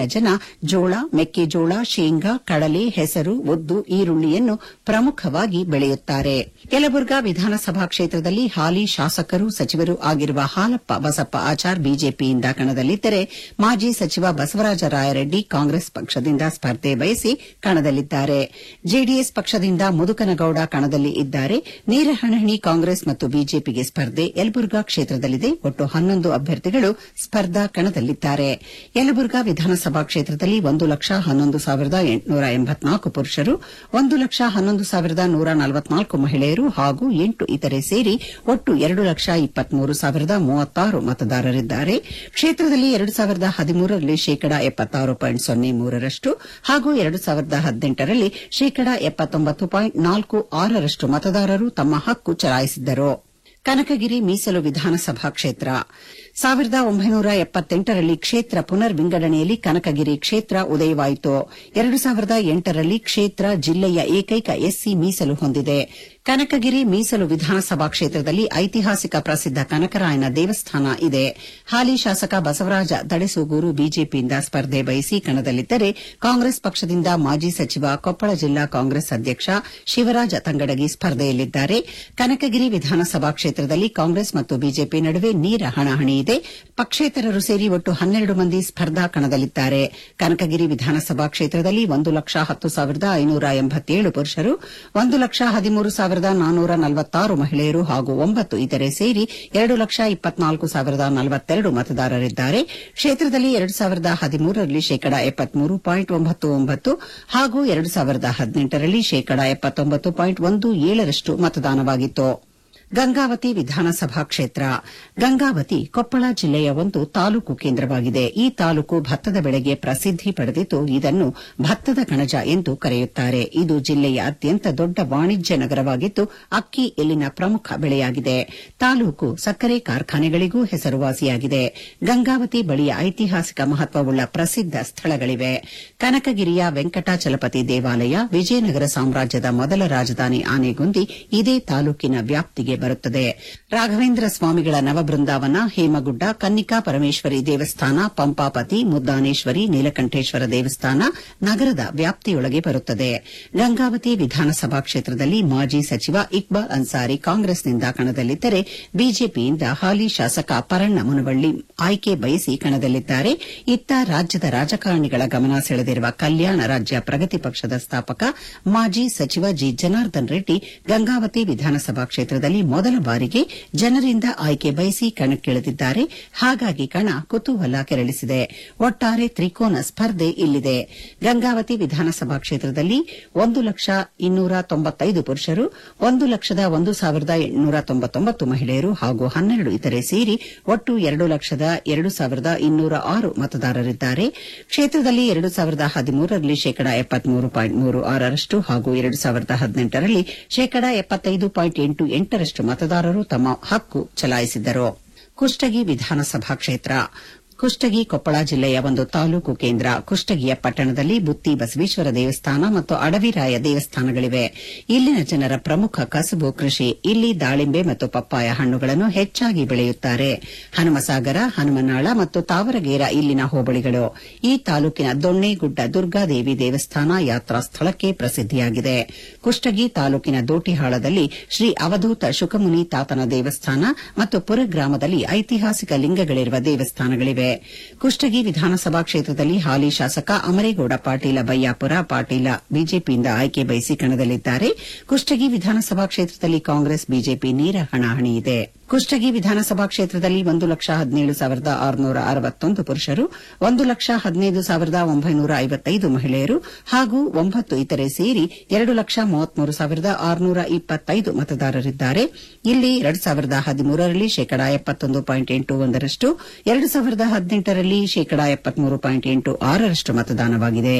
ಇಲ್ಲಿನ ಜನ ಜೋಳ ಮೆಕ್ಕೆಜೋಳ ಶೇಂಗಾ ಕಡಲೆ ಹೆಸರು ಉದ್ದು ಈರುಳ್ಳಿಯನ್ನು ಪ್ರಮುಖವಾಗಿ ಬೆಳೆಯುತ್ತಾರೆ ಯಲಬುರ್ಗಾ ವಿಧಾನಸಭಾ ಕ್ಷೇತ್ರದಲ್ಲಿ ಹಾಲಿ ಶಾಸಕರು ಸಚಿವರು ಆಗಿರುವ ಹಾಲಪ್ಪ ಬಸಪ್ಪ ಆಚಾರ್ ಬಿಜೆಪಿಯಿಂದ ಕಣದಲ್ಲಿದ್ದರೆ ಮಾಜಿ ಸಚಿವ ಬಸವರಾಜ ರಾಯರೆಡ್ಡಿ ಕಾಂಗ್ರೆಸ್ ಪಕ್ಷದಿಂದ ಸ್ಪರ್ಧೆ ಬಯಸಿ ಕಣದಲ್ಲಿದ್ದಾರೆ ಜೆಡಿಎಸ್ ಪಕ್ಷದಿಂದ ಮುದುಕನಗೌಡ ಕಣದಲ್ಲಿ ಇದ್ದಾರೆ ನೇರ ಹಣಹಣಿ ಕಾಂಗ್ರೆಸ್ ಮತ್ತು ಬಿಜೆಪಿಗೆ ಸ್ಪರ್ಧೆ ಯಲಬುರ್ಗಾ ಕ್ಷೇತ್ರದಲ್ಲಿದೆ ಒಟ್ಟು ಹನ್ನೊಂದು ಅಭ್ಯರ್ಥಿಗಳು ಸ್ಪರ್ಧಾ ಕಣದಲ್ಲಿದ್ದಾರೆ ಯಲಬುರ್ಗಾ ವಿಧಾನಸಭಾ ಕ್ಷೇತ್ರದಲ್ಲಿ ಒಂದು ಲಕ್ಷ ಹನ್ನೊಂದು ಸಾವಿರದ ಎಂಟುನೂರ ಎಂಬತ್ನಾಲ್ಕು ಪುರುಷರು ಒಂದು ಲಕ್ಷ ಹನ್ನೊಂದು ಸಾವಿರದ ನೂರ ನಲವತ್ನಾಲ್ಕು ಮಹಿಳೆಯರು ಹಾಗೂ ಎಂಟು ಇತರೆ ಸೇರಿ ಒಟ್ಟು ಎರಡು ಲಕ್ಷ ಇಪ್ಪತ್ಮೂರು ಸಾವಿರದ ಮೂವತ್ತಾರು ಮತದಾರರಿದ್ದಾರೆ ಕ್ಷೇತ್ರದಲ್ಲಿ ಎರಡು ಸಾವಿರದ ಹದಿಮೂರರಲ್ಲಿ ಶೇಕಡಾ ಎಪ್ಪತ್ತಾರು ಪಾಯಿಂಟ್ ಸೊನ್ನೆ ಮೂರರಷ್ಟು ಹಾಗೂ ಎರಡು ಸಾವಿರದ ಹದಿನೆಂಟರಲ್ಲಿ ಶೇಕಡಾ ಎಪ್ಪತ್ತೊಂಬತ್ತು ಪಾಯಿಂಟ್ ನಾಲ್ಕು ಆರರಷ್ಟು ಮತದಾರರು ತಮ್ಮ ಹಕ್ಕು ಚಲಾಯಿಸಿದ್ದರು ಕನಕಗಿರಿ ಮೀಸಲು ವಿಧಾನಸಭಾ ಕ್ಷೇತ್ರ ಸಾವಿರದ ಒಂಬೈನೂರ ಎಪ್ಪತ್ತೆಂಟರಲ್ಲಿ ಕ್ಷೇತ್ರ ಪುನರ್ ವಿಂಗಡಣೆಯಲ್ಲಿ ಕನಕಗಿರಿ ಕ್ಷೇತ್ರ ಉದಯವಾಯಿತು ಎರಡು ಸಾವಿರದ ಎಂಟರಲ್ಲಿ ಕ್ಷೇತ್ರ ಜಿಲ್ಲೆಯ ಏಕೈಕ ಎಸ್ಸಿ ಮೀಸಲು ಹೊಂದಿದೆ ಕನಕಗಿರಿ ಮೀಸಲು ವಿಧಾನಸಭಾ ಕ್ಷೇತ್ರದಲ್ಲಿ ಐತಿಹಾಸಿಕ ಪ್ರಸಿದ್ದ ಕನಕರಾಯನ ದೇವಸ್ಥಾನ ಇದೆ ಹಾಲಿ ಶಾಸಕ ಬಸವರಾಜ ತಡೆಸೂಗೂರು ಬಿಜೆಪಿಯಿಂದ ಸ್ಪರ್ಧೆ ಬಯಸಿ ಕಣದಲ್ಲಿದ್ದರೆ ಕಾಂಗ್ರೆಸ್ ಪಕ್ಷದಿಂದ ಮಾಜಿ ಸಚಿವ ಕೊಪ್ಪಳ ಜಿಲ್ಲಾ ಕಾಂಗ್ರೆಸ್ ಅಧ್ಯಕ್ಷ ಶಿವರಾಜ ತಂಗಡಗಿ ಸ್ಪರ್ಧೆಯಲ್ಲಿದ್ದಾರೆ ಕನಕಗಿರಿ ವಿಧಾನಸಭಾ ಕ್ಷೇತ್ರದಲ್ಲಿ ಕಾಂಗ್ರೆಸ್ ಮತ್ತು ಬಿಜೆಪಿ ನಡುವೆ ನೇರ ಹಣಾಹಣಿ ಇದೆ ಪಕ್ಷೇತರರು ಸೇರಿ ಒಟ್ಟು ಹನ್ನೆರಡು ಮಂದಿ ಸ್ಪರ್ಧಾ ಕಣದಲ್ಲಿದ್ದಾರೆ ಕನಕಗಿರಿ ವಿಧಾನಸಭಾ ಕ್ಷೇತ್ರದಲ್ಲಿ ಒಂದು ಲಕ್ಷ ಹತ್ತು ಸಾವಿರದ ಐನೂರ ಎಂಬತ್ತೇಳು ಪುರುಷರು ಒಂದು ಲಕ್ಷ ಹದಿಮೂರು ಸಾವಿರದ ನಾನ್ನೂರ ನಲವತ್ತಾರು ಮಹಿಳೆಯರು ಹಾಗೂ ಒಂಬತ್ತು ಇತರೆ ಸೇರಿ ಎರಡು ಲಕ್ಷ ಇಪ್ಪತ್ನಾಲ್ಕು ಸಾವಿರದ ನಲವತ್ತೆರಡು ಮತದಾರರಿದ್ದಾರೆ ಕ್ಷೇತ್ರದಲ್ಲಿ ಎರಡು ಸಾವಿರದ ಹದಿಮೂರರಲ್ಲಿ ಶೇಕಡಾ ಎಪ್ಪತ್ಮೂರು ಪಾಯಿಂಟ್ ಒಂಬತ್ತು ಒಂಬತ್ತು ಹಾಗೂ ಎರಡು ಸಾವಿರದ ಹದಿನೆಂಟರಲ್ಲಿ ಶೇಕಡಾ ಎಪ್ಪತ್ತೊಂಬತ್ತು ಪಾಯಿಂಟ್ ಒಂದು ಏಳರಷ್ಟು ಮತದಾನವಾಗಿತ್ತು ಗಂಗಾವತಿ ವಿಧಾನಸಭಾ ಕ್ಷೇತ್ರ ಗಂಗಾವತಿ ಕೊಪ್ಪಳ ಜಿಲ್ಲೆಯ ಒಂದು ತಾಲೂಕು ಕೇಂದ್ರವಾಗಿದೆ ಈ ತಾಲೂಕು ಭತ್ತದ ಬೆಳೆಗೆ ಪ್ರಸಿದ್ಧಿ ಪಡೆದಿದ್ದು ಇದನ್ನು ಭತ್ತದ ಕಣಜ ಎಂದು ಕರೆಯುತ್ತಾರೆ ಇದು ಜಿಲ್ಲೆಯ ಅತ್ಯಂತ ದೊಡ್ಡ ವಾಣಿಜ್ಯ ನಗರವಾಗಿದ್ದು ಅಕ್ಕಿ ಇಲ್ಲಿನ ಪ್ರಮುಖ ಬೆಳೆಯಾಗಿದೆ ತಾಲೂಕು ಸಕ್ಕರೆ ಕಾರ್ಖಾನೆಗಳಿಗೂ ಹೆಸರುವಾಸಿಯಾಗಿದೆ ಗಂಗಾವತಿ ಬಳಿಯ ಐತಿಹಾಸಿಕ ಮಹತ್ವವುಳ್ಳ ಪ್ರಸಿದ್ದ ಸ್ಥಳಗಳಿವೆ ಕನಕಗಿರಿಯ ವೆಂಕಟಾಚಲಪತಿ ದೇವಾಲಯ ವಿಜಯನಗರ ಸಾಮ್ರಾಜ್ಯದ ಮೊದಲ ರಾಜಧಾನಿ ಆನೆಗುಂದಿ ಇದೇ ತಾಲೂಕಿನ ವ್ಯಾಪ್ತಿಗೆ ಬರುತ್ತದೆ ರಾಘವೇಂದ್ರ ಸ್ವಾಮಿಗಳ ನವಬೃಂದಾವನ ಹೇಮಗುಡ್ಡ ಕನ್ನಿಕಾ ಪರಮೇಶ್ವರಿ ದೇವಸ್ಥಾನ ಪಂಪಾಪತಿ ಮುದ್ದಾನೇಶ್ವರಿ ನೀಲಕಂಠೇಶ್ವರ ದೇವಸ್ಥಾನ ನಗರದ ವ್ಯಾಪ್ತಿಯೊಳಗೆ ಬರುತ್ತದೆ ಗಂಗಾವತಿ ವಿಧಾನಸಭಾ ಕ್ಷೇತ್ರದಲ್ಲಿ ಮಾಜಿ ಸಚಿವ ಇಕ್ಬಾಲ್ ಅನ್ಸಾರಿ ಕಾಂಗ್ರೆಸ್ನಿಂದ ಕಣದಲ್ಲಿದ್ದರೆ ಬಿಜೆಪಿಯಿಂದ ಹಾಲಿ ಶಾಸಕ ಪರಣ್ಣ ಮುನವಳ್ಳಿ ಆಯ್ಕೆ ಬಯಸಿ ಕಣದಲ್ಲಿದ್ದಾರೆ ಇತ್ತ ರಾಜ್ಯದ ರಾಜಕಾರಣಿಗಳ ಗಮನ ಸೆಳೆದಿರುವ ಕಲ್ಯಾಣ ರಾಜ್ಯ ಪ್ರಗತಿ ಪಕ್ಷದ ಸ್ಥಾಪಕ ಮಾಜಿ ಸಚಿವ ಜಿ ಜನಾರ್ದನ್ ರೆಡ್ಡಿ ಗಂಗಾವತಿ ವಿಧಾನಸಭಾ ಕ್ಷೇತ್ರದಲ್ಲಿ ಮೊದಲ ಬಾರಿಗೆ ಜನರಿಂದ ಆಯ್ಕೆ ಬಯಸಿ ಕಣಕ್ಕಿಳಿದಿದ್ದಾರೆ ಹಾಗಾಗಿ ಕಣ ಕುತೂಹಲ ಕೆರಳಿಸಿದೆ ಒಟ್ಟಾರೆ ತ್ರಿಕೋನ ಸ್ಪರ್ಧೆ ಇಲ್ಲಿದೆ ಗಂಗಾವತಿ ವಿಧಾನಸಭಾ ಕ್ಷೇತ್ರದಲ್ಲಿ ಒಂದು ಲಕ್ಷ ಇನ್ನೂರ ತೊಂಬತ್ತೈದು ಪುರುಷರು ಒಂದು ಲಕ್ಷದ ಒಂದು ಸಾವಿರದ ಎಂಟುನೂರ ತೊಂಬತ್ತೊಂಬತ್ತು ಮಹಿಳೆಯರು ಹಾಗೂ ಹನ್ನೆರಡು ಇತರೆ ಸೇರಿ ಒಟ್ಟು ಎರಡು ಲಕ್ಷದ ಎರಡು ಸಾವಿರದ ಇನ್ನೂರ ಆರು ಮತದಾರರಿದ್ದಾರೆ ಕ್ಷೇತ್ರದಲ್ಲಿ ಎರಡು ಸಾವಿರದ ಹದಿಮೂರರಲ್ಲಿ ಶೇಕಡಾ ಎಪ್ಪತ್ಮೂರು ಪಾಯಿಂಟ್ ಮೂರು ಆರರಷ್ಟು ಹಾಗೂ ಎರಡು ಸಾವಿರದ ಹದಿನೆಂಟರಲ್ಲಿ ಶೇಕಡಾ ಎಪ್ಪತ್ತೈದು ಪಾಯಿಂಟ್ ಎಂಟು ಎಂಟರಷ್ಟು ಮತದಾರರು ತಮ್ಮ ಹಕ್ಕು ಚಲಾಯಿಸಿದ್ದರು ಕುಷ್ಟಗಿ ವಿಧಾನಸಭಾ ಕ್ಷೇತ್ರ ಕುಷ್ಟಗಿ ಕೊಪ್ಪಳ ಜಿಲ್ಲೆಯ ಒಂದು ತಾಲೂಕು ಕೇಂದ್ರ ಕುಷ್ಟಗಿಯ ಪಟ್ಟಣದಲ್ಲಿ ಬುತ್ತಿ ಬಸವೇಶ್ವರ ದೇವಸ್ಥಾನ ಮತ್ತು ಅಡವಿರಾಯ ದೇವಸ್ಥಾನಗಳಿವೆ ಇಲ್ಲಿನ ಜನರ ಪ್ರಮುಖ ಕಸುಬು ಕೃಷಿ ಇಲ್ಲಿ ದಾಳಿಂಬೆ ಮತ್ತು ಪಪ್ಪಾಯ ಹಣ್ಣುಗಳನ್ನು ಹೆಚ್ಚಾಗಿ ಬೆಳೆಯುತ್ತಾರೆ ಹನುಮಸಾಗರ ಹನುಮನಾಳ ಮತ್ತು ತಾವರಗೇರ ಇಲ್ಲಿನ ಹೋಬಳಿಗಳು ಈ ತಾಲೂಕಿನ ದೊಣ್ಣೆಗುಡ್ಡ ದುರ್ಗಾದೇವಿ ದೇವಸ್ಥಾನ ಯಾತ್ರಾ ಸ್ಥಳಕ್ಕೆ ಪ್ರಸಿದ್ಧಿಯಾಗಿದೆ ಕುಷ್ಟಗಿ ತಾಲೂಕಿನ ದೋಟಿಹಾಳದಲ್ಲಿ ಶ್ರೀ ಅವಧೂತ ಶುಕಮುನಿ ತಾತನ ದೇವಸ್ಥಾನ ಮತ್ತು ಪುರ ಗ್ರಾಮದಲ್ಲಿ ಐತಿಹಾಸಿಕ ಲಿಂಗಗಳಿರುವ ದೇವಸ್ಥಾನಗಳಿವೆ ಕುಷ್ಟಗಿ ವಿಧಾನಸಭಾ ಕ್ಷೇತ್ರದಲ್ಲಿ ಹಾಲಿ ಶಾಸಕ ಅಮರೇಗೌಡ ಪಾಟೀಲ ಬಯ್ಯಾಪುರ ಪಾಟೀಲ ಬಿಜೆಪಿಯಿಂದ ಆಯ್ಕೆ ಬಯಸಿ ಕಣದಲ್ಲಿದ್ದಾರೆ ಕುಷ್ಟಗಿ ವಿಧಾನಸಭಾ ಕ್ಷೇತ್ರದಲ್ಲಿ ಕಾಂಗ್ರೆಸ್ ಬಿಜೆಪಿ ನೇರ ಹಣಾಹಣಿ ಇದೆ ಕುಷ್ಟಗಿ ವಿಧಾನಸಭಾ ಕ್ಷೇತ್ರದಲ್ಲಿ ಒಂದು ಲಕ್ಷ ಹದಿನೇಳು ಸಾವಿರದ ಆರುನೂರ ಅರವತ್ತೊಂದು ಪುರುಷರು ಒಂದು ಲಕ್ಷ ಹದಿನೈದು ಸಾವಿರದ ಒಂಬೈನೂರ ಐವತ್ತೈದು ಮಹಿಳೆಯರು ಹಾಗೂ ಒಂಬತ್ತು ಇತರೆ ಸೇರಿ ಎರಡು ಲಕ್ಷ ಮೂವತ್ಮೂರು ಸಾವಿರದ ಆರುನೂರ ಇಪ್ಪತ್ತೈದು ಮತದಾರರಿದ್ದಾರೆ ಇಲ್ಲಿ ಎರಡು ಸಾವಿರದ ಹದಿಮೂರರಲ್ಲಿ ಶೇಕಡಾ ಎಪ್ಪತ್ತೊಂದು ಪಾಯಿಂಟ್ ಎಂಟು ಒಂದರಷ್ಟು ಎರಡು ಸಾವಿರದ ಹದಿನೆಂಟರಲ್ಲಿ ಶೇಕಡಾ ಎಪ್ಪತ್ಮೂರು ಪಾಯಿಂಟ್ ಎಂಟು ಆರರಷ್ಟು ಮತದಾನವಾಗಿದೆ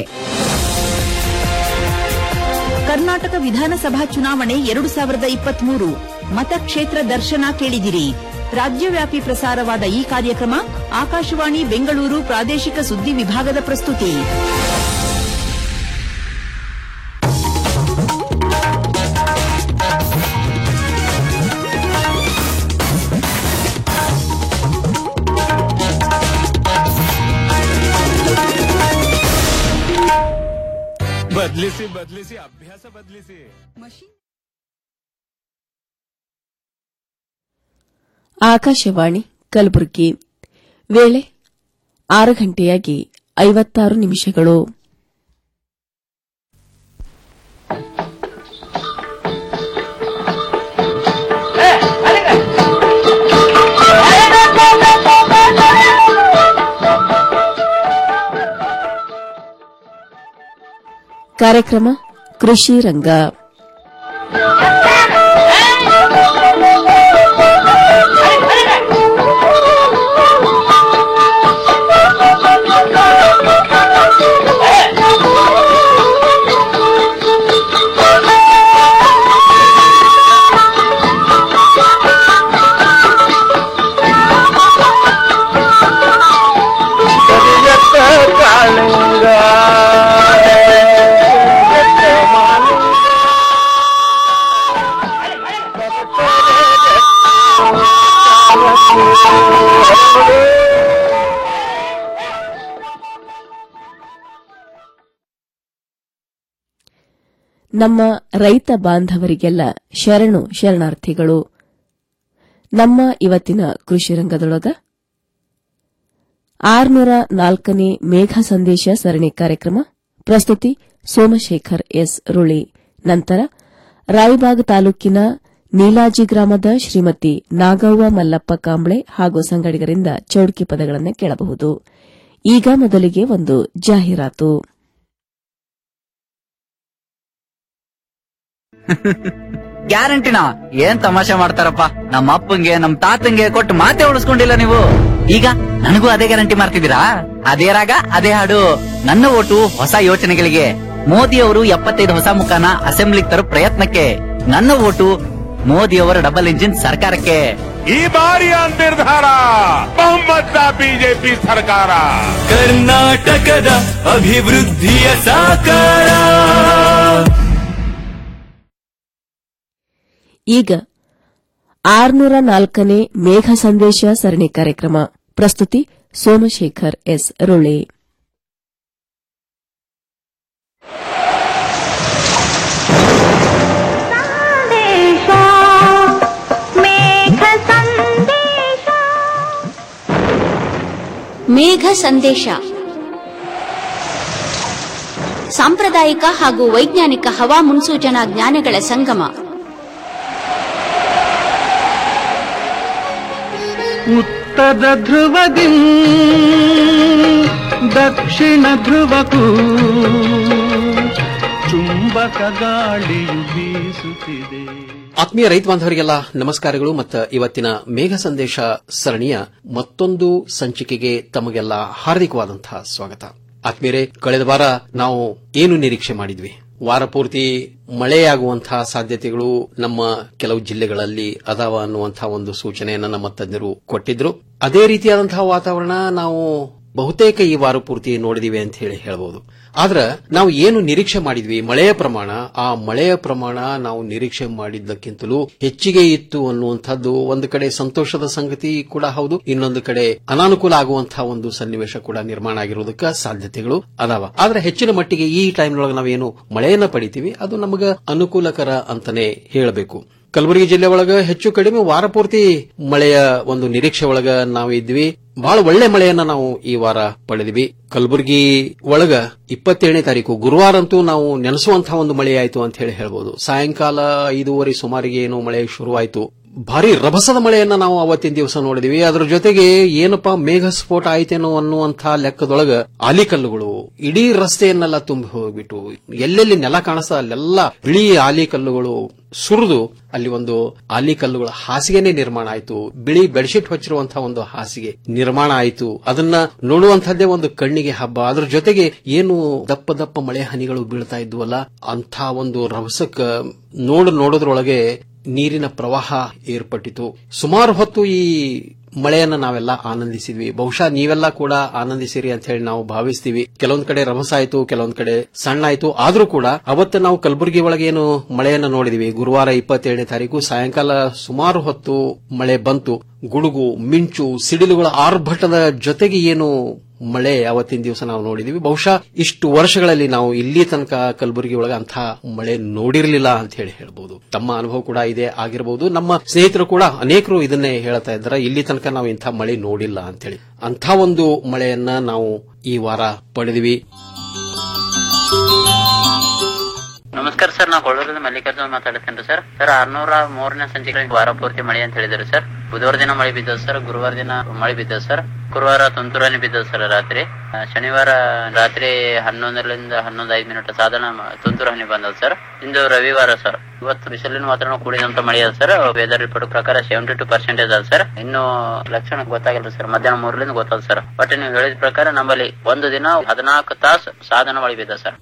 ಕರ್ನಾಟಕ ವಿಧಾನಸಭಾ ಚುನಾವಣೆ ಎರಡು ಸಾವಿರದ ಇಪ್ಪತ್ಮೂರು ಮತಕ್ಷೇತ್ರ ದರ್ಶನ ಕೇಳಿದಿರಿ ರಾಜ್ಯವ್ಯಾಪಿ ಪ್ರಸಾರವಾದ ಈ ಕಾರ್ಯಕ್ರಮ ಆಕಾಶವಾಣಿ ಬೆಂಗಳೂರು ಪ್ರಾದೇಶಿಕ ಸುದ್ದಿ ವಿಭಾಗದ ಪ್ರಸ್ತುತಿ ಬದಲಿಸಿ ಬದಲಿಸಿ ಅಭ್ಯಾಸ ಬದಲಿಸಿ ಆಕಾಶವಾಣಿ ಕಲಬುರಗಿ ವೇಳೆ ಆರು ಗಂಟೆಯಾಗಿ ಐವತ್ತಾರು ನಿಮಿಷಗಳು ಕಾರ್ಯಕ್ರಮ ಕೃಷಿ ರಂಗ ಕರಿಯತ್ತ ಕಾಳಿಂಗ ಕರಿಯತ್ತ ಮಾಲಿಂಗ. ನಮ್ಮ ರೈತ ಬಾಂಧವರಿಗೆಲ್ಲ ಶರಣು ಶರಣಾರ್ಥಿಗಳು ನಮ್ಮ ಇವತ್ತಿನ ಕೃಷಿ ರಂಗದೊಳಗ ಆರ್ನೂರ ನಾಲ್ಕನೇ ಮೇಘ ಸಂದೇಶ ಸರಣಿ ಕಾರ್ಯಕ್ರಮ ಪ್ರಸ್ತುತಿ ಸೋಮಶೇಖರ್ ಎಸ್ ರುಳಿ ನಂತರ ರಾಯಬಾಗ್ ತಾಲೂಕಿನ ನೀಲಾಜಿ ಗ್ರಾಮದ ಶ್ರೀಮತಿ ನಾಗವ್ವ ಮಲ್ಲಪ್ಪ ಕಾಂಬ್ಳೆ ಹಾಗೂ ಸಂಗಡಿಗರಿಂದ ಚೌಡ್ಕಿ ಪದಗಳನ್ನು ಕೇಳಬಹುದು ಈಗ ಮೊದಲಿಗೆ ಒಂದು ಜಾಹೀರಾತು ಗ್ಯಾರಂಟಿನ ಏನ್ ತಮಾಷೆ ಮಾಡ್ತಾರಪ್ಪ ನಮ್ಮ ಅಪ್ಪಂಗೆ ನಮ್ ತಾತಂಗೆ ಕೊಟ್ಟು ಮಾತೆ ಉಳಿಸ್ಕೊಂಡಿಲ್ಲ ನೀವು ಈಗ ನನಗೂ ಅದೇ ಗ್ಯಾರಂಟಿ ಮಾಡ್ತಿದ್ದೀರಾ ಅದೇ ರಾಗ ಅದೇ ಹಾಡು ನನ್ನ ಓಟು ಹೊಸ ಯೋಚನೆಗಳಿಗೆ ಮೋದಿ ಅವರು ಎಪ್ಪತ್ತೈದು ಹೊಸ ಮುಖಾನ ಅಸೆಂಬ್ಲಿಗೆ ತರೋ ಪ್ರಯತ್ನಕ್ಕೆ ನನ್ನ ಓಟು ಮೋದಿ ಅವರ ಡಬಲ್ ಇಂಜಿನ್ ಸರ್ಕಾರಕ್ಕೆ ಈ ಬಾರಿಯ ನಿರ್ಧಾರ ಬಹುಮತ ಬಿಜೆಪಿ ಸರ್ಕಾರ ಕರ್ನಾಟಕದ ಅಭಿವೃದ್ಧಿಯ ಸಾಕಾರ ಈಗ ಆರ್ನೂರ ನಾಲ್ಕನೇ ಮೇಘ ಸಂದೇಶ ಸರಣಿ ಕಾರ್ಯಕ್ರಮ ಪ್ರಸ್ತುತಿ ಸೋಮಶೇಖರ್ ಎಸ್ ರುಳೆ ಮೇಘ ಸಂದೇಶ ಸಾಂಪ್ರದಾಯಿಕ ಹಾಗೂ ವೈಜ್ಞಾನಿಕ ಹವಾ ಮುನ್ಸೂಚನಾ ಜ್ಞಾನಗಳ ಸಂಗಮ ಉತ್ತರ ಧ್ರುವದಿ ದಕ್ಷಿಣ ಧ್ರುವಕ್ಕೂ ಚುಂಬಕ ಗಾಳಿಯು ಬೀಸುತ್ತಿದೆ ಆತ್ಮೀಯ ರೈತ ಬಾಂಧವರಿಗೆಲ್ಲ ನಮಸ್ಕಾರಗಳು ಮತ್ತು ಇವತ್ತಿನ ಮೇಘ ಸಂದೇಶ ಸರಣಿಯ ಮತ್ತೊಂದು ಸಂಚಿಕೆಗೆ ತಮಗೆಲ್ಲ ಹಾರ್ದಿಕವಾದಂತಹ ಸ್ವಾಗತ ಆತ್ಮೀಯರೇ ಕಳೆದ ವಾರ ನಾವು ಏನು ನಿರೀಕ್ಷೆ ಮಾಡಿದ್ವಿ ವಾರ ಪೂರ್ತಿ ಮಳೆಯಾಗುವಂತಹ ಸಾಧ್ಯತೆಗಳು ನಮ್ಮ ಕೆಲವು ಜಿಲ್ಲೆಗಳಲ್ಲಿ ಅದಾವ ಅನ್ನುವಂತಹ ಒಂದು ಸೂಚನೆಯನ್ನು ನಮ್ಮ ತಜ್ಞರು ಕೊಟ್ಟಿದ್ರು ಅದೇ ರೀತಿಯಾದಂತಹ ವಾತಾವರಣ ನಾವು ಬಹುತೇಕ ಈ ವಾರ ಪೂರ್ತಿ ನೋಡಿದಿವಿ ಅಂತ ಹೇಳಿ ಹೇಳಬಹುದು ಆದ್ರ ನಾವು ಏನು ನಿರೀಕ್ಷೆ ಮಾಡಿದ್ವಿ ಮಳೆಯ ಪ್ರಮಾಣ ಆ ಮಳೆಯ ಪ್ರಮಾಣ ನಾವು ನಿರೀಕ್ಷೆ ಮಾಡಿದ್ದಕ್ಕಿಂತಲೂ ಹೆಚ್ಚಿಗೆ ಇತ್ತು ಅನ್ನುವಂಥದ್ದು ಒಂದು ಕಡೆ ಸಂತೋಷದ ಸಂಗತಿ ಕೂಡ ಹೌದು ಇನ್ನೊಂದು ಕಡೆ ಅನಾನುಕೂಲ ಆಗುವಂತಹ ಒಂದು ಸನ್ನಿವೇಶ ಕೂಡ ನಿರ್ಮಾಣ ಆಗಿರೋದಕ್ಕೆ ಸಾಧ್ಯತೆಗಳು ಅದಾವ ಆದ್ರೆ ಹೆಚ್ಚಿನ ಮಟ್ಟಿಗೆ ಈ ಟೈಮ್ನೊಳಗೆ ನಾವೇನು ಮಳೆಯನ್ನ ಪಡಿತೀವಿ ಅದು ನಮಗ ಅನುಕೂಲಕರ ಅಂತಾನೆ ಹೇಳಬೇಕು ಕಲಬುರಗಿ ಜಿಲ್ಲೆ ಒಳಗ ಹೆಚ್ಚು ಕಡಿಮೆ ವಾರ ಪೂರ್ತಿ ಮಳೆಯ ಒಂದು ನಿರೀಕ್ಷೆ ಒಳಗ ನಾವು ಇದ್ವಿ ಬಹಳ ಒಳ್ಳೆ ಮಳೆಯನ್ನ ನಾವು ಈ ವಾರ ಪಡೆದ್ವಿ ಕಲಬುರಗಿ ಒಳಗ ಇಪ್ಪತ್ತೇಳನೇ ತಾರೀಕು ಗುರುವಾರ ಅಂತೂ ನಾವು ನೆನೆಸುವಂತಹ ಒಂದು ಮಳೆ ಆಯಿತು ಅಂತ ಹೇಳಿ ಹೇಳ್ಬೋದು ಸಾಯಂಕಾಲ ಐದೂವರೆ ಸುಮಾರಿಗೆ ಏನು ಮಳೆ ಶುರುವಾಯಿತು ಭಾರಿ ರಭಸದ ಮಳೆಯನ್ನ ನಾವು ಅವತ್ತಿನ ದಿವಸ ನೋಡಿದ್ವಿ ಅದರ ಜೊತೆಗೆ ಏನಪ್ಪಾ ಮೇಘ ಸ್ಫೋಟ ಆಯ್ತೇನೋ ಅನ್ನುವಂಥ ಲೆಕ್ಕದೊಳಗ ಆಲಿಕಲ್ಲುಗಳು ಇಡೀ ರಸ್ತೆಯನ್ನೆಲ್ಲ ತುಂಬಿ ಹೋಗ್ಬಿಟ್ಟು ಎಲ್ಲೆಲ್ಲಿ ನೆಲ ಕಾಣಿಸ್ತಾ ಅಲ್ಲೆಲ್ಲ ಬಿಳಿ ಆಲಿಕಲ್ಲುಗಳು ಸುರಿದು ಅಲ್ಲಿ ಒಂದು ಆಲಿಕಲ್ಲುಗಳ ಹಾಸಿಗೆನೆ ನಿರ್ಮಾಣ ಆಯಿತು ಬಿಳಿ ಬೆಡ್ಶೀಟ್ ಹೊಚ್ಚಿರುವಂತಹ ಒಂದು ಹಾಸಿಗೆ ನಿರ್ಮಾಣ ಆಯಿತು ಅದನ್ನ ನೋಡುವಂತಹದ್ದೇ ಒಂದು ಕಣ್ಣಿಗೆ ಹಬ್ಬ ಅದ್ರ ಜೊತೆಗೆ ಏನು ದಪ್ಪ ದಪ್ಪ ಮಳೆ ಹನಿಗಳು ಬೀಳ್ತಾ ಇದ್ವಲ್ಲ ಅಂಥ ಒಂದು ರಭಸಕ್ಕ ನೋಡು ನೋಡೋದ್ರೊಳಗೆ ನೀರಿನ ಪ್ರವಾಹ ಏರ್ಪಟ್ಟಿತು ಸುಮಾರು ಹೊತ್ತು ಈ ಮಳೆಯನ್ನ ನಾವೆಲ್ಲ ಆನಂದಿಸಿದ್ವಿ ಬಹುಶಃ ನೀವೆಲ್ಲ ಕೂಡ ಆನಂದಿಸಿರಿ ಅಂತ ಹೇಳಿ ನಾವು ಭಾವಿಸ್ತೀವಿ ಕೆಲವೊಂದ್ ಕಡೆ ರಭಸ ಆಯ್ತು ಕೆಲವೊಂದ್ ಕಡೆ ಸಣ್ಣ ಆಯ್ತು ಆದ್ರೂ ಕೂಡ ಅವತ್ತು ನಾವು ಕಲಬುರಗಿ ಒಳಗೆ ಏನು ಮಳೆಯನ್ನ ನೋಡಿದ್ವಿ ಗುರುವಾರ ಇಪ್ಪತ್ತೇಳನೇ ತಾರೀಕು ಸಾಯಂಕಾಲ ಸುಮಾರು ಹೊತ್ತು ಮಳೆ ಬಂತು ಗುಡುಗು ಮಿಂಚು ಸಿಡಿಲುಗಳ ಆರ್ಭಟದ ಜೊತೆಗೆ ಏನು ಮಳೆ ಅವತ್ತಿನ ದಿವಸ ನಾವು ನೋಡಿದೀವಿ ಬಹುಶಃ ಇಷ್ಟು ವರ್ಷಗಳಲ್ಲಿ ನಾವು ಇಲ್ಲಿ ತನಕ ಕಲಬುರಗಿ ಒಳಗ ಅಂಥ ಮಳೆ ನೋಡಿರಲಿಲ್ಲ ಅಂತ ಹೇಳಿ ಹೇಳ್ಬಹುದು ತಮ್ಮ ಅನುಭವ ಕೂಡ ಇದೆ ಆಗಿರಬಹುದು ನಮ್ಮ ಸ್ನೇಹಿತರು ಕೂಡ ಅನೇಕರು ಇದನ್ನೇ ಹೇಳ್ತಾ ಇದ್ದಾರೆ ಇಲ್ಲಿ ತನಕ ನಾವು ಇಂಥ ಮಳೆ ನೋಡಿಲ್ಲ ಅಂತ ಹೇಳಿ ಅಂಥ ಒಂದು ಮಳೆಯನ್ನ ನಾವು ಈ ವಾರ ಪಡೆದಿವಿ ನಮಸ್ಕಾರ ಸರ್ ನಾವು ಕೊಳ್ಳೂರಿಂದ ಮಲ್ಲಿಕಾರ್ಜುನ್ ಮಾತಾಡ್ತೇನೆ ಸರ್ ಸರ್ ಆರ್ನೂರ ಮೂರನೇ ಸಂಚಿಕೆ ವಾರ ಪೂರ್ತಿ ಮಳೆ ಅಂತ ಹೇಳಿದ್ರು ಸರ್ ಬುಧವಾರ ದಿನ ಮಳೆ ಬಿದ್ದದ ಸರ್ ಗುರುವಾರ ದಿನ ಮಳೆ ಬಿದ್ದದ ಸರ್ ಗುರುವಾರ ತುಂತುರಾನಿ ಬಿದ್ದದ ಸರ್ ರಾತ್ರಿ ಆ, ಶನಿವಾರ ರಾತ್ರಿ ಹನ್ನೊಂದರಿಂದ ಹನ್ನೊಂದು ಐದು ಮಿನಿಟ್ ಸಾಧಾರಣ ಮ- ತುಂತುರು ಹನಿ ಬಂದದ ಸರ್ ಇಂದು ರವಿವಾರ ಸರ್ ಇವತ್ತು ಬಿಸಿಲಿನ ವಾತಾವರಣ ಕೂಡಿದಂತ ಮಳೆ ಅದ ಸರ್ ವೆದರ್ ರಿಪೋರ್ಟ್ ಪ್ರಕಾರ ಸೆವೆಂಟಿ ಟು ಪರ್ಸೆಂಟೇಜ್ ಅದ ಸರ್ ಇನ್ನು ಲಕ್ಷಣ ಗೊತ್ತಾಗಿಲ್ಲ ಸರ್ ಮಧ್ಯಾಹ್ನ ಮೂರರಿಂದ ಗೊತ್ತದ ಸರ್ ಬಟ್ ನೀವು ಹೇಳಿದ ಪ್ರಕಾರ ನಮ್ಮಲ್ಲಿ ಒಂದು ದಿನ ಹದಿನಾಲ್ಕು ತಾಸು ಸಾಧನ ಮಳೆ ಬಿದ್ದ ಸರ್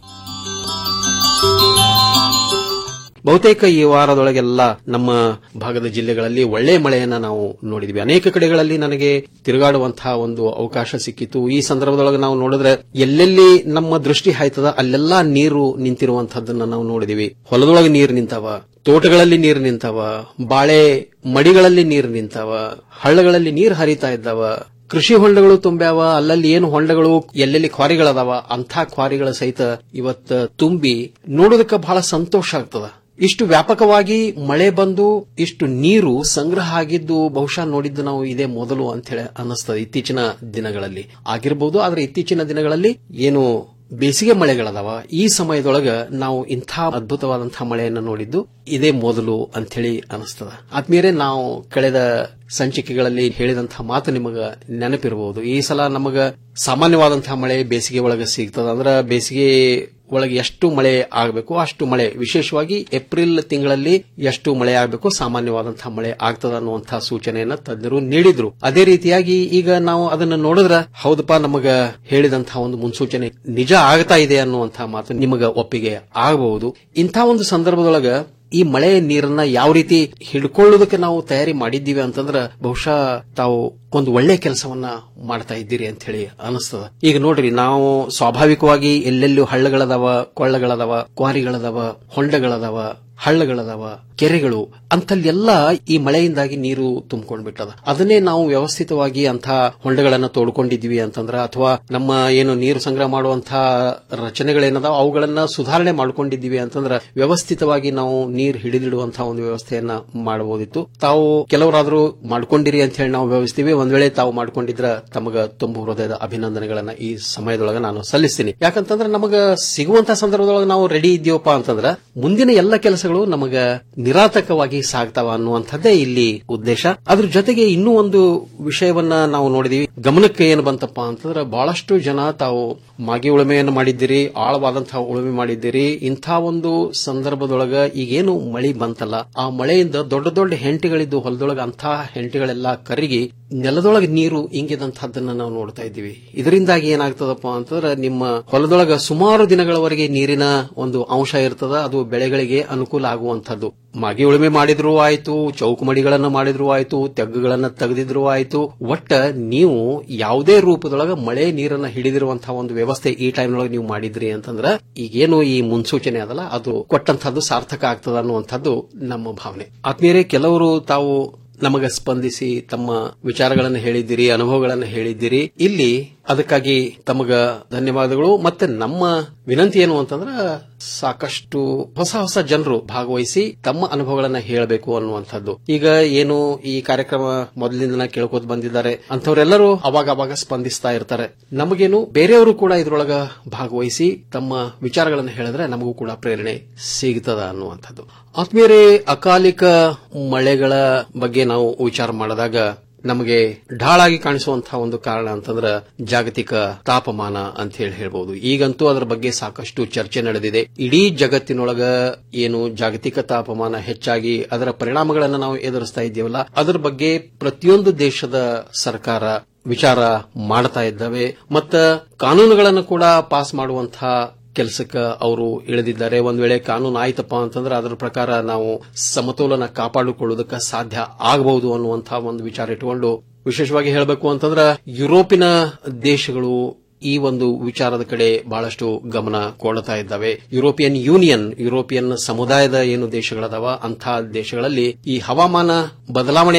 ಬಹುತೇಕ ಈ ವಾರದೊಳಗೆಲ್ಲ ನಮ್ಮ ಭಾಗದ ಜಿಲ್ಲೆಗಳಲ್ಲಿ ಒಳ್ಳೆ ಮಳೆಯನ್ನ ನಾವು ನೋಡಿದ್ವಿ ಅನೇಕ ಕಡೆಗಳಲ್ಲಿ ನನಗೆ ತಿರುಗಾಡುವಂತಹ ಒಂದು ಅವಕಾಶ ಸಿಕ್ಕಿತ್ತು ಈ ಸಂದರ್ಭದೊಳಗೆ ನಾವು ನೋಡಿದ್ರೆ ಎಲ್ಲೆಲ್ಲಿ ನಮ್ಮ ದೃಷ್ಟಿ ಹಾಯ್ತದ ಅಲ್ಲೆಲ್ಲಾ ನೀರು ನಿಂತಿರುವಂತಹದ್ದನ್ನ ನಾವು ನೋಡಿದಿವಿ ಹೊಲದೊಳಗೆ ನೀರು ನಿಂತವ ತೋಟಗಳಲ್ಲಿ ನೀರು ನಿಂತವ ಬಾಳೆ ಮಡಿಗಳಲ್ಲಿ ನೀರು ನಿಂತವ ಹಳ್ಳಗಳಲ್ಲಿ ನೀರು ಹರಿತಾ ಇದ್ದಾವ ಕೃಷಿ ಹೊಂಡಗಳು ತುಂಬ್ಯಾವ ಅಲ್ಲಲ್ಲಿ ಏನು ಹೊಂಡಗಳು ಎಲ್ಲೆಲ್ಲಿ ಕ್ವಾರಿಗಳದಾವ ಅಂಥ ಕ್ವಾರಿಗಳ ಸಹಿತ ಇವತ್ತ ತುಂಬಿ ನೋಡೋದಕ್ಕೆ ಬಹಳ ಸಂತೋಷ ಆಗ್ತದ ಇಷ್ಟು ವ್ಯಾಪಕವಾಗಿ ಮಳೆ ಬಂದು ಇಷ್ಟು ನೀರು ಸಂಗ್ರಹ ಆಗಿದ್ದು ಬಹುಶಃ ನೋಡಿದ್ದು ನಾವು ಇದೇ ಮೊದಲು ಅಂತ ಹೇಳಿ ಅನ್ನಿಸ್ತದೆ ಇತ್ತೀಚಿನ ದಿನಗಳಲ್ಲಿ ಆಗಿರಬಹುದು ಆದ್ರೆ ಇತ್ತೀಚಿನ ದಿನಗಳಲ್ಲಿ ಏನು ಬೇಸಿಗೆ ಮಳೆಗಳದಾವ ಈ ಸಮಯದೊಳಗ ನಾವು ಇಂಥ ಅದ್ಭುತವಾದಂತಹ ಮಳೆಯನ್ನು ನೋಡಿದ್ದು ಇದೇ ಮೊದಲು ಅಂತ ಹೇಳಿ ಅನಿಸ್ತದ ಆದ್ಮೇಲೆ ನಾವು ಕಳೆದ ಸಂಚಿಕೆಗಳಲ್ಲಿ ಹೇಳಿದಂತಹ ಮಾತು ನಿಮಗ ನೆನಪಿರಬಹುದು ಈ ಸಲ ನಮಗ ಸಾಮಾನ್ಯವಾದಂತಹ ಮಳೆ ಬೇಸಿಗೆ ಒಳಗೆ ಸಿಗ್ತದ ಅಂದ್ರ ಬೇಸಿಗೆ ಒಳಗೆ ಎಷ್ಟು ಮಳೆ ಆಗಬೇಕು ಅಷ್ಟು ಮಳೆ ವಿಶೇಷವಾಗಿ ಏಪ್ರಿಲ್ ತಿಂಗಳಲ್ಲಿ ಎಷ್ಟು ಮಳೆ ಆಗಬೇಕು ಸಾಮಾನ್ಯವಾದಂತಹ ಮಳೆ ಆಗ್ತದ ಅನ್ನುವಂತಹ ಸೂಚನೆಯನ್ನ ತಜ್ಞರು ನೀಡಿದ್ರು ಅದೇ ರೀತಿಯಾಗಿ ಈಗ ನಾವು ಅದನ್ನ ನೋಡಿದ್ರ ಹೌದಪ್ಪ ನಮಗ ಹೇಳಿದಂತಹ ಒಂದು ಮುನ್ಸೂಚನೆ ನಿಜ ಆಗ್ತಾ ಇದೆ ಅನ್ನುವಂತಹ ಮಾತು ನಿಮಗ ಒಪ್ಪಿಗೆ ಆಗಬಹುದು ಇಂಥ ಒಂದು ಸಂದರ್ಭದೊಳಗ ಈ ಮಳೆ ನೀರನ್ನ ಯಾವ ರೀತಿ ಹಿಡ್ಕೊಳ್ಳೋದಕ್ಕೆ ನಾವು ತಯಾರಿ ಮಾಡಿದ್ದೀವಿ ಅಂತಂದ್ರ ಬಹುಶಃ ತಾವು ಒಂದು ಒಳ್ಳೆ ಕೆಲಸವನ್ನ ಮಾಡ್ತಾ ಇದ್ದೀರಿ ಅಂತ ಹೇಳಿ ಅನಿಸ್ತದ ಈಗ ನೋಡ್ರಿ ನಾವು ಸ್ವಾಭಾವಿಕವಾಗಿ ಎಲ್ಲೆಲ್ಲೂ ಹಳ್ಳಗಳದಾವ ಕೊಳ್ಳಗಳದಾವ ಕ್ವಾರಿಗಳದಾವ ಹೊಂಡಗಳದಾವ ಹಳ್ಳಗಳದಾವ ಕೆರೆಗಳು ಅಂತಲ್ಲೆಲ್ಲ ಈ ಮಳೆಯಿಂದಾಗಿ ನೀರು ತುಂಬಿಕೊಂಡ್ಬಿಟ್ಟದ ಅದನ್ನೇ ನಾವು ವ್ಯವಸ್ಥಿತವಾಗಿ ಅಂತ ಹೊಂಡಗಳನ್ನ ತೋಡ್ಕೊಂಡಿದ್ವಿ ಅಂತಂದ್ರ ಅಥವಾ ನಮ್ಮ ಏನು ನೀರು ಸಂಗ್ರಹ ಮಾಡುವಂತಹ ರಚನೆಗಳೇನದಾವ ಅವುಗಳನ್ನ ಸುಧಾರಣೆ ಮಾಡ್ಕೊಂಡಿದ್ದೀವಿ ಅಂತಂದ್ರ ವ್ಯವಸ್ಥಿತವಾಗಿ ನಾವು ನೀರು ಹಿಡಿದಿಡುವಂತಹ ಒಂದು ವ್ಯವಸ್ಥೆಯನ್ನ ಮಾಡಬಹುದಿತ್ತು ತಾವು ಕೆಲವರಾದ್ರೂ ಮಾಡ್ಕೊಂಡಿರಿ ಅಂತ ಹೇಳಿ ನಾವು ಭಾವಿಸ್ತೀವಿ ಒಂದ್ ವೇಳೆ ತಾವು ಮಾಡ್ಕೊಂಡಿದ್ರ ತಮಗ ತುಂಬು ಹೃದಯದ ಅಭಿನಂದನೆಗಳನ್ನ ಈ ಸಮಯದೊಳಗೆ ನಾನು ಸಲ್ಲಿಸ್ತೀನಿ ಯಾಕಂತಂದ್ರೆ ನಮಗ ಸಿಗುವಂತಹ ಸಂದರ್ಭದೊಳಗೆ ನಾವು ರೆಡಿ ಇದ್ದೀವಪ್ಪ ಅಂತಂದ್ರ ಮುಂದಿನ ಎಲ್ಲ ಕೆಲಸಗಳು ನಮಗ ನಿರಾತಕವಾಗಿ ಸಾಗ್ತಾವ ಅನ್ನುವಂಥದ್ದೇ ಇಲ್ಲಿ ಉದ್ದೇಶ ಅದ್ರ ಜೊತೆಗೆ ಇನ್ನೂ ಒಂದು ವಿಷಯವನ್ನ ನಾವು ನೋಡಿದೀವಿ ಗಮನಕ್ಕೆ ಏನು ಬಂತಪ್ಪ ಅಂತಂದ್ರೆ ಬಹಳಷ್ಟು ಜನ ತಾವು ಮಾಗಿ ಉಳುಮೆಯನ್ನು ಮಾಡಿದ್ದೀರಿ ಆಳವಾದಂತಹ ಉಳುಮೆ ಮಾಡಿದ್ದೀರಿ ಇಂಥ ಒಂದು ಸಂದರ್ಭದೊಳಗ ಈಗೇನು ಮಳಿ ಬಂತಲ್ಲ ಆ ಮಳೆಯಿಂದ ದೊಡ್ಡ ದೊಡ್ಡ ಹೆಂಟಿಗಳಿದ್ದು ಹೊಲದೊಳಗ ಅಂಥ ಹೆಂಟಿಗಳೆಲ್ಲ ಕರಗಿ ನೆಲದೊಳಗೆ ನೀರು ಇಂಗಿದಂತಹದ್ದನ್ನ ನಾವು ನೋಡ್ತಾ ಇದ್ದೀವಿ ಇದರಿಂದಾಗಿ ಏನಾಗ್ತದಪ್ಪ ಅಂತಂದ್ರೆ ನಿಮ್ಮ ಹೊಲದೊಳಗ ಸುಮಾರು ದಿನಗಳವರೆಗೆ ನೀರಿನ ಒಂದು ಅಂಶ ಇರ್ತದ ಅದು ಬೆಳೆಗಳಿಗೆ ಅನುಕೂಲ ಆಗುವಂತದ್ದು ಮಾಗಿ ಉಳುಮೆ ಮಾಡಿದ್ರು ಆಯ್ತು ಚೌಕು ಮಡಿಗಳನ್ನ ಮಾಡಿದ್ರು ಆಯ್ತು ತೆಗ್ಗುಗಳನ್ನ ತೆಗೆದಿದ್ರು ಆಯ್ತು ಒಟ್ಟ ನೀವು ಯಾವುದೇ ರೂಪದೊಳಗ ಮಳೆ ನೀರನ್ನ ಹಿಡಿದಿರುವಂತಹ ಒಂದು ವ್ಯವಸ್ಥೆ ಈ ಟೈಮ್ನೊಳಗೆ ನೀವು ಮಾಡಿದ್ರಿ ಅಂತಂದ್ರ ಈಗೇನು ಈ ಮುನ್ಸೂಚನೆ ಅದಲ್ಲ ಅದು ಕೊಟ್ಟಂತಹದ್ದು ಸಾರ್ಥಕ ಆಗ್ತದ ಅನ್ನುವಂಥದ್ದು ನಮ್ಮ ಭಾವನೆ ಆತ್ಮೀಯರೇ ಕೆಲವರು ತಾವು ನಮಗ ಸ್ಪಂದಿಸಿ ತಮ್ಮ ವಿಚಾರಗಳನ್ನು ಹೇಳಿದ್ದೀರಿ ಅನುಭವಗಳನ್ನು ಹೇಳಿದ್ದೀರಿ ಇಲ್ಲಿ ಅದಕ್ಕಾಗಿ ತಮಗ ಧನ್ಯವಾದಗಳು ಮತ್ತೆ ನಮ್ಮ ವಿನಂತಿ ಏನು ಅಂತಂದ್ರ ಸಾಕಷ್ಟು ಹೊಸ ಹೊಸ ಜನರು ಭಾಗವಹಿಸಿ ತಮ್ಮ ಅನುಭವಗಳನ್ನ ಹೇಳಬೇಕು ಅನ್ನುವಂಥದ್ದು ಈಗ ಏನು ಈ ಕಾರ್ಯಕ್ರಮ ಮೊದಲಿಂದ ಕೇಳ್ಕೋತ ಬಂದಿದ್ದಾರೆ ಅಂತವರೆಲ್ಲರೂ ಅವಾಗ ಅವಾಗ ಸ್ಪಂದಿಸ್ತಾ ಇರ್ತಾರೆ ನಮಗೇನು ಬೇರೆಯವರು ಕೂಡ ಇದ್ರೊಳಗ ಭಾಗವಹಿಸಿ ತಮ್ಮ ವಿಚಾರಗಳನ್ನು ಹೇಳಿದ್ರೆ ನಮಗೂ ಕೂಡ ಪ್ರೇರಣೆ ಸಿಗ್ತದ ಅನ್ನುವಂಥದ್ದು ಆತ್ಮೀಯರೇ ಅಕಾಲಿಕ ಮಳೆಗಳ ಬಗ್ಗೆ ನಾವು ವಿಚಾರ ಮಾಡಿದಾಗ ನಮಗೆ ಢಾಳಾಗಿ ಕಾಣಿಸುವಂತಹ ಒಂದು ಕಾರಣ ಅಂತಂದ್ರ ಜಾಗತಿಕ ತಾಪಮಾನ ಅಂತ ಹೇಳಿ ಹೇಳ್ಬಹುದು ಈಗಂತೂ ಅದರ ಬಗ್ಗೆ ಸಾಕಷ್ಟು ಚರ್ಚೆ ನಡೆದಿದೆ ಇಡೀ ಜಗತ್ತಿನೊಳಗ ಏನು ಜಾಗತಿಕ ತಾಪಮಾನ ಹೆಚ್ಚಾಗಿ ಅದರ ಪರಿಣಾಮಗಳನ್ನು ನಾವು ಎದುರಿಸ್ತಾ ಇದ್ದೀವಲ್ಲ ಅದರ ಬಗ್ಗೆ ಪ್ರತಿಯೊಂದು ದೇಶದ ಸರ್ಕಾರ ವಿಚಾರ ಮಾಡ್ತಾ ಇದ್ದಾವೆ ಮತ್ತ ಕಾನೂನುಗಳನ್ನು ಕೂಡ ಪಾಸ್ ಮಾಡುವಂತಹ ಕೆಲಸಕ್ಕೆ ಅವರು ಇಳಿದಿದ್ದಾರೆ ಒಂದ್ ವೇಳೆ ಕಾನೂನು ಆಯ್ತಪ್ಪ ಅಂತಂದ್ರೆ ಅದರ ಪ್ರಕಾರ ನಾವು ಸಮತೋಲನ ಕಾಪಾಡಿಕೊಳ್ಳುವುದಕ್ಕೆ ಸಾಧ್ಯ ಆಗಬಹುದು ಅನ್ನುವಂತಹ ಒಂದು ವಿಚಾರ ಇಟ್ಟುಕೊಂಡು ವಿಶೇಷವಾಗಿ ಹೇಳಬೇಕು ಅಂತಂದ್ರೆ ಯುರೋಪಿನ ದೇಶಗಳು ಈ ಒಂದು ವಿಚಾರದ ಕಡೆ ಬಹಳಷ್ಟು ಗಮನ ಕೊಡ್ತಾ ಇದ್ದಾವೆ ಯುರೋಪಿಯನ್ ಯೂನಿಯನ್ ಯುರೋಪಿಯನ್ ಸಮುದಾಯದ ಏನು ದೇಶಗಳದಾವ ಅಂತಹ ದೇಶಗಳಲ್ಲಿ ಈ ಹವಾಮಾನ ಬದಲಾವಣೆಯ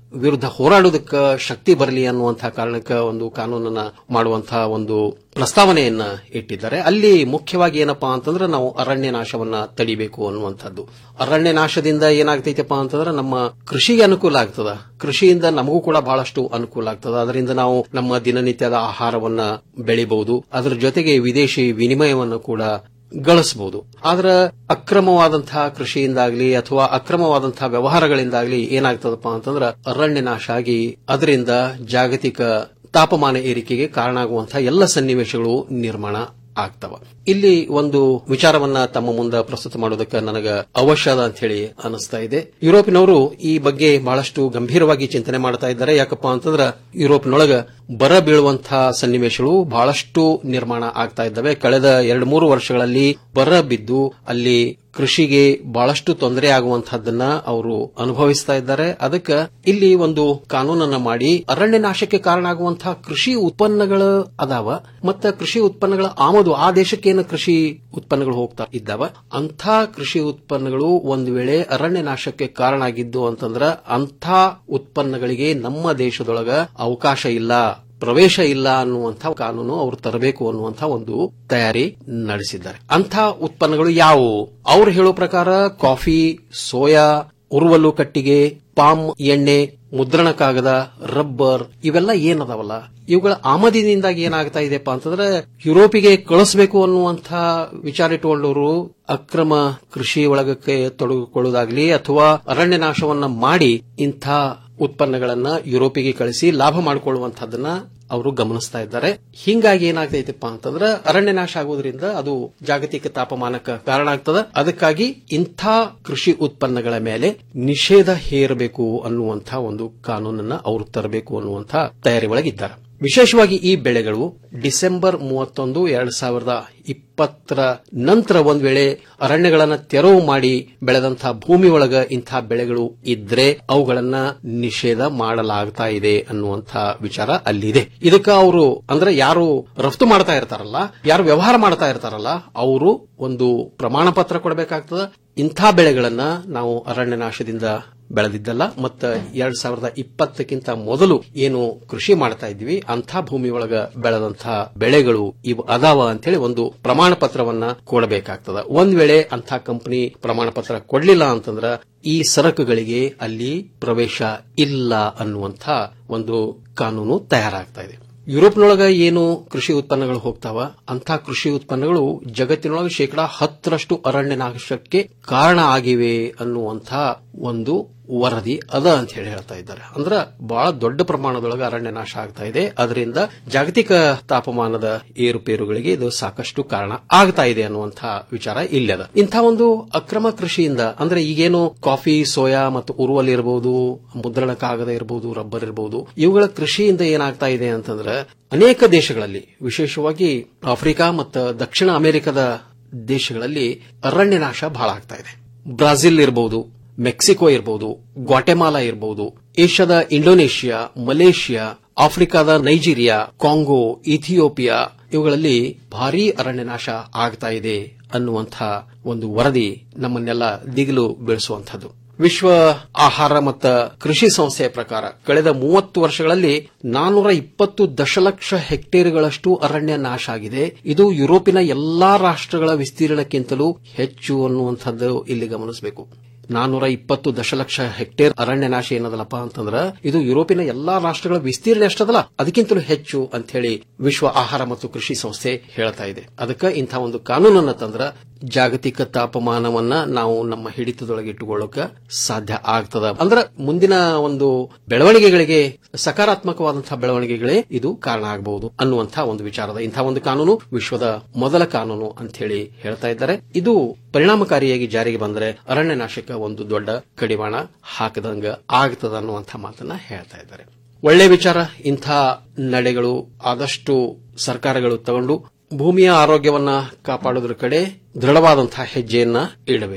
ವಿರುದ್ಧ ಹೋರಾಡೋದಕ್ಕೆ ಶಕ್ತಿ ಬರಲಿ ಅನ್ನುವಂತಹ ಕಾರಣಕ್ಕೆ ಒಂದು ಕಾನೂನನ್ನ ಮಾಡುವಂತಹ ಒಂದು ಪ್ರಸ್ತಾವನೆಯನ್ನ ಇಟ್ಟಿದ್ದಾರೆ ಅಲ್ಲಿ ಮುಖ್ಯವಾಗಿ ಏನಪ್ಪಾ ಅಂತಂದ್ರೆ ನಾವು ಅರಣ್ಯ ನಾಶವನ್ನ ತಡಿಬೇಕು ಅನ್ನುವಂಥದ್ದು ಅರಣ್ಯ ನಾಶದಿಂದ ಏನಾಗ್ತೈತಪ್ಪ ಅಂತಂದ್ರೆ ನಮ್ಮ ಕೃಷಿಗೆ ಅನುಕೂಲ ಆಗ್ತದ ಕೃಷಿಯಿಂದ ನಮಗೂ ಕೂಡ ಬಹಳಷ್ಟು ಅನುಕೂಲ ಆಗ್ತದ ಅದರಿಂದ ನಾವು ನಮ್ಮ ದಿನನಿತ್ಯದ ಆಹಾರವನ್ನ ಬೆಳಿಬಹುದು ಅದರ ಜೊತೆಗೆ ವಿದೇಶಿ ವಿನಿಮಯವನ್ನು ಕೂಡ ಗಳಿಸಬಹುದು ಆದ್ರೆ ಅಕ್ರಮವಾದಂತಹ ಕೃಷಿಯಿಂದಾಗ್ಲಿ ಅಥವಾ ಅಕ್ರಮವಾದಂತಹ ವ್ಯವಹಾರಗಳಿಂದಾಗ್ಲಿ ಏನಾಗ್ತದಪ್ಪ ಅಂತಂದ್ರೆ ಅರಣ್ಯ ನಾಶ ಆಗಿ ಅದರಿಂದ ಜಾಗತಿಕ ತಾಪಮಾನ ಏರಿಕೆಗೆ ಕಾರಣ ಆಗುವಂತಹ ಎಲ್ಲ ಸನ್ನಿವೇಶಗಳು ನಿರ್ಮಾಣ ಆಗ್ತವ ಇಲ್ಲಿ ಒಂದು ವಿಚಾರವನ್ನ ತಮ್ಮ ಮುಂದೆ ಪ್ರಸ್ತುತ ಮಾಡೋದಕ್ಕೆ ನನಗ ಅವಶ್ಯ ಅದ ಅಂತ ಹೇಳಿ ಅನಿಸ್ತಾ ಇದೆ ಯುರೋಪಿನವರು ಈ ಬಗ್ಗೆ ಬಹಳಷ್ಟು ಗಂಭೀರವಾಗಿ ಚಿಂತನೆ ಮಾಡ್ತಾ ಇದ್ದಾರೆ ಯಾಕಪ್ಪ ಅಂತಂದ್ರ ಯುರೋಪ್ನೊಳಗ ಬರ ಬೀಳುವಂತಹ ಸನ್ನಿವೇಶಗಳು ಬಹಳಷ್ಟು ನಿರ್ಮಾಣ ಆಗ್ತಾ ಇದ್ದಾವೆ ಕಳೆದ ಎರಡು ಮೂರು ವರ್ಷಗಳಲ್ಲಿ ಬರ ಬಿದ್ದು ಅಲ್ಲಿ ಕೃಷಿಗೆ ಬಹಳಷ್ಟು ತೊಂದರೆ ಆಗುವಂತಹದ್ದನ್ನ ಅವರು ಅನುಭವಿಸ್ತಾ ಇದ್ದಾರೆ ಅದಕ್ಕೆ ಇಲ್ಲಿ ಒಂದು ಕಾನೂನನ್ನ ಮಾಡಿ ಅರಣ್ಯ ನಾಶಕ್ಕೆ ಕಾರಣ ಆಗುವಂತಹ ಕೃಷಿ ಉತ್ಪನ್ನಗಳು ಅದಾವ ಮತ್ತ ಕೃಷಿ ಉತ್ಪನ್ನಗಳ ಆಮದು ಆ ದೇಶಕ್ಕೇನು ಕೃಷಿ ಉತ್ಪನ್ನಗಳು ಹೋಗ್ತಾ ಇದ್ದಾವ ಅಂಥ ಕೃಷಿ ಉತ್ಪನ್ನಗಳು ಒಂದು ವೇಳೆ ಅರಣ್ಯ ನಾಶಕ್ಕೆ ಕಾರಣ ಆಗಿದ್ದು ಅಂತಂದ್ರ ಅಂಥ ಉತ್ಪನ್ನಗಳಿಗೆ ನಮ್ಮ ದೇಶದೊಳಗ ಅವಕಾಶ ಇಲ್ಲ ಪ್ರವೇಶ ಇಲ್ಲ ಅನ್ನುವಂಥ ಕಾನೂನು ಅವರು ತರಬೇಕು ಅನ್ನುವಂಥ ಒಂದು ತಯಾರಿ ನಡೆಸಿದ್ದಾರೆ ಅಂಥ ಉತ್ಪನ್ನಗಳು ಯಾವುವು ಅವ್ರು ಹೇಳೋ ಪ್ರಕಾರ ಕಾಫಿ ಸೋಯಾ ಉರುವಲು ಕಟ್ಟಿಗೆ ಪಾಮ್ ಎಣ್ಣೆ ಮುದ್ರಣ ಕಾಗದ ರಬ್ಬರ್ ಇವೆಲ್ಲ ಏನದಾವಲ್ಲ ಇವುಗಳ ಆಮದಿನಿಂದಾಗಿ ಏನಾಗ್ತಾ ಇದೆಪ್ಪ ಅಂತಂದ್ರೆ ಯುರೋಪಿಗೆ ಕಳಿಸಬೇಕು ಅನ್ನುವಂಥ ವಿಚಾರ ಇಟ್ಟುಕೊಂಡವರು ಅಕ್ರಮ ಕೃಷಿ ಒಳಗಕ್ಕೆ ತೊಡಗಿಕೊಳ್ಳುವುದಾಗ್ಲಿ ಅಥವಾ ಅರಣ್ಯ ನಾಶವನ್ನ ಮಾಡಿ ಇಂಥ ಉತ್ಪನ್ನಗಳನ್ನ ಯುರೋಪಿಗೆ ಕಳಿಸಿ ಲಾಭ ಮಾಡಿಕೊಳ್ಳುವಂತಹದನ್ನ ಅವರು ಗಮನಿಸ್ತಾ ಇದ್ದಾರೆ ಹಿಂಗಾಗಿ ಏನಾಗ್ತೈತಪ್ಪ ಅಂತಂದ್ರೆ ಅರಣ್ಯ ನಾಶ ಆಗೋದ್ರಿಂದ ಅದು ಜಾಗತಿಕ ತಾಪಮಾನಕ್ಕೆ ಕಾರಣ ಆಗ್ತದ ಅದಕ್ಕಾಗಿ ಇಂಥ ಕೃಷಿ ಉತ್ಪನ್ನಗಳ ಮೇಲೆ ನಿಷೇಧ ಹೇರಬೇಕು ಅನ್ನುವಂಥ ಒಂದು ಕಾನೂನನ್ನ ಅವರು ತರಬೇಕು ಅನ್ನುವಂಥ ತಯಾರಿ ಒಳಗಿದ್ದಾರೆ ವಿಶೇಷವಾಗಿ ಈ ಬೆಳೆಗಳು ಡಿಸೆಂಬರ್ ಮೂವತ್ತೊಂದು ಎರಡ್ ಸಾವಿರದ ಇಪ್ಪತ್ತರ ನಂತರ ಒಂದ್ ವೇಳೆ ಅರಣ್ಯಗಳನ್ನ ತೆರವು ಮಾಡಿ ಬೆಳೆದಂತಹ ಭೂಮಿ ಒಳಗ ಇಂಥ ಬೆಳೆಗಳು ಇದ್ರೆ ಅವುಗಳನ್ನ ನಿಷೇಧ ಮಾಡಲಾಗ್ತಾ ಇದೆ ಅನ್ನುವಂಥ ವಿಚಾರ ಅಲ್ಲಿದೆ ಇದಕ್ಕ ಅವರು ಅಂದ್ರೆ ಯಾರು ರಫ್ತು ಮಾಡ್ತಾ ಇರ್ತಾರಲ್ಲ ಯಾರು ವ್ಯವಹಾರ ಮಾಡ್ತಾ ಇರ್ತಾರಲ್ಲ ಅವರು ಒಂದು ಪ್ರಮಾಣ ಪತ್ರ ಕೊಡಬೇಕಾಗ್ತದ ಇಂಥ ಬೆಳೆಗಳನ್ನ ನಾವು ಅರಣ್ಯ ನಾಶದಿಂದ ಬೆಳೆದಿದ್ದಲ್ಲ ಮತ್ತ ಎರಡ್ ಸಾವಿರದ ಇಪ್ಪತ್ತಕ್ಕಿಂತ ಮೊದಲು ಏನು ಕೃಷಿ ಮಾಡ್ತಾ ಇದ್ವಿ ಅಂಥ ಭೂಮಿ ಒಳಗ ಬೆಳೆದಂತಹ ಬೆಳೆಗಳು ಇವು ಅದಾವ ಅಂತೇಳಿ ಒಂದು ಪ್ರಮಾಣ ಪತ್ರವನ್ನ ಕೊಡಬೇಕಾಗ್ತದ ಒಂದ್ ವೇಳೆ ಅಂಥ ಕಂಪನಿ ಪ್ರಮಾಣ ಪತ್ರ ಕೊಡ್ಲಿಲ್ಲ ಅಂತಂದ್ರ ಈ ಸರಕುಗಳಿಗೆ ಅಲ್ಲಿ ಪ್ರವೇಶ ಇಲ್ಲ ಅನ್ನುವಂಥ ಒಂದು ಕಾನೂನು ತಯಾರಾಗ್ತಾ ಇದೆ ಯುರೋಪ್ನೊಳಗ ಏನು ಕೃಷಿ ಉತ್ಪನ್ನಗಳು ಹೋಗ್ತಾವ ಅಂತ ಕೃಷಿ ಉತ್ಪನ್ನಗಳು ಜಗತ್ತಿನೊಳಗೆ ಶೇಕಡಾ ಹತ್ತರಷ್ಟು ಅರಣ್ಯ ನಾಶಕ್ಕೆ ಕಾರಣ ಆಗಿವೆ ಅನ್ನುವಂಥ ಒಂದು ವರದಿ ಅದ ಅಂತ ಹೇಳಿ ಹೇಳ್ತಾ ಇದ್ದಾರೆ ಅಂದ್ರ ಬಹಳ ದೊಡ್ಡ ಪ್ರಮಾಣದೊಳಗೆ ಅರಣ್ಯ ನಾಶ ಆಗ್ತಾ ಇದೆ ಅದರಿಂದ ಜಾಗತಿಕ ತಾಪಮಾನದ ಏರುಪೇರುಗಳಿಗೆ ಇದು ಸಾಕಷ್ಟು ಕಾರಣ ಆಗ್ತಾ ಇದೆ ಅನ್ನುವಂಥ ವಿಚಾರ ಇಲ್ಲದ ಇಂಥ ಒಂದು ಅಕ್ರಮ ಕೃಷಿಯಿಂದ ಅಂದ್ರೆ ಈಗೇನು ಕಾಫಿ ಸೋಯಾ ಮತ್ತು ಉರುವಲ್ ಇರಬಹುದು ಮುದ್ರಣ ಕಾಗದ ಇರಬಹುದು ರಬ್ಬರ್ ಇರಬಹುದು ಇವುಗಳ ಕೃಷಿಯಿಂದ ಏನಾಗ್ತಾ ಇದೆ ಅಂತಂದ್ರೆ ಅನೇಕ ದೇಶಗಳಲ್ಲಿ ವಿಶೇಷವಾಗಿ ಆಫ್ರಿಕಾ ಮತ್ತು ದಕ್ಷಿಣ ಅಮೆರಿಕದ ದೇಶಗಳಲ್ಲಿ ಅರಣ್ಯ ನಾಶ ಬಹಳ ಆಗ್ತಾ ಇದೆ ಬ್ರಾಜಿಲ್ ಇರಬಹುದು ಮೆಕ್ಸಿಕೋ ಇರಬಹುದು ಗ್ವಾಟೆಮಾಲಾ ಇರಬಹುದು ಏಷ್ಯಾದ ಇಂಡೋನೇಷಿಯಾ ಮಲೇಷಿಯಾ ಆಫ್ರಿಕಾದ ನೈಜೀರಿಯಾ ಕಾಂಗೋ ಇಥಿಯೋಪಿಯಾ ಇವುಗಳಲ್ಲಿ ಭಾರೀ ಅರಣ್ಯನಾಶ ಆಗ್ತಾ ಇದೆ ಅನ್ನುವಂಥ ಒಂದು ವರದಿ ನಮ್ಮನ್ನೆಲ್ಲ ದಿಗಿಲು ಬೀಳಿಸುವಂಥದ್ದು ವಿಶ್ವ ಆಹಾರ ಮತ್ತು ಕೃಷಿ ಸಂಸ್ಥೆಯ ಪ್ರಕಾರ ಕಳೆದ ಮೂವತ್ತು ವರ್ಷಗಳಲ್ಲಿ ನಾನೂರ ಇಪ್ಪತ್ತು ದಶಲಕ್ಷ ಹೆಕ್ಟೇರ್ಗಳಷ್ಟು ಅರಣ್ಯ ನಾಶ ಆಗಿದೆ ಇದು ಯುರೋಪಿನ ಎಲ್ಲಾ ರಾಷ್ಟ್ರಗಳ ವಿಸ್ತೀರ್ಣಕ್ಕಿಂತಲೂ ಹೆಚ್ಚು ಅನ್ನುವಂಥದ್ದು ಇಲ್ಲಿ ಗಮನಿಸಬೇಕು ನಾನೂರ ಇಪ್ಪತ್ತು ದಶಲಕ್ಷ ಹೆಕ್ಟೇರ್ ಅರಣ್ಯ ನಾಶ ಏನದಲ್ಲಪ್ಪ ಅಂತಂದ್ರ ಇದು ಯುರೋಪಿನ ಎಲ್ಲಾ ರಾಷ್ಟ್ರಗಳ ವಿಸ್ತೀರ್ಣ ಎಷ್ಟದಲ್ಲ ಅದಕ್ಕಿಂತಲೂ ಹೆಚ್ಚು ಅಂತ ಹೇಳಿ ವಿಶ್ವ ಆಹಾರ ಮತ್ತು ಕೃಷಿ ಸಂಸ್ಥೆ ಹೇಳ್ತಾ ಇದೆ ಅದಕ್ಕೆ ಇಂಥ ಒಂದು ಕಾನೂನನ್ನ ತಂದ್ರ ಜಾಗತಿಕ ತಾಪಮಾನವನ್ನ ನಾವು ನಮ್ಮ ಹಿಡಿತದೊಳಗೆ ಇಟ್ಟುಕೊಳ್ಳೋಕೆ ಸಾಧ್ಯ ಆಗ್ತದ ಅಂದ್ರ ಮುಂದಿನ ಒಂದು ಬೆಳವಣಿಗೆಗಳಿಗೆ ಸಕಾರಾತ್ಮಕವಾದಂತಹ ಬೆಳವಣಿಗೆಗಳೇ ಇದು ಕಾರಣ ಆಗಬಹುದು ಅನ್ನುವಂತಹ ಒಂದು ವಿಚಾರದ ಇಂತಹ ಒಂದು ಕಾನೂನು ವಿಶ್ವದ ಮೊದಲ ಕಾನೂನು ಅಂತ ಹೇಳಿ ಹೇಳ್ತಾ ಇದ್ದಾರೆ ಇದು ಪರಿಣಾಮಕಾರಿಯಾಗಿ ಜಾರಿಗೆ ಬಂದರೆ ಅರಣ್ಯ ನಾಶಕ್ಕೆ ಒಂದು ದೊಡ್ಡ ಕಡಿವಾಣ ಹಾಕದಂಗ ಆಗ್ತದ ಅನ್ನುವಂಥ ಮಾತನ್ನ ಹೇಳ್ತಾ ಇದ್ದಾರೆ ಒಳ್ಳೆ ವಿಚಾರ ಇಂಥ ನಡೆಗಳು ಆದಷ್ಟು ಸರ್ಕಾರಗಳು ತಗೊಂಡು ಭೂಮಿಯ ಆರೋಗ್ಯವನ್ನ ಕಾಪಾಡೋದ್ರ ಕಡೆ ದೃಢವಾದಂತಹ ಹೆಜ್ಜೆಯನ್ನ ಇಡಬೇಕು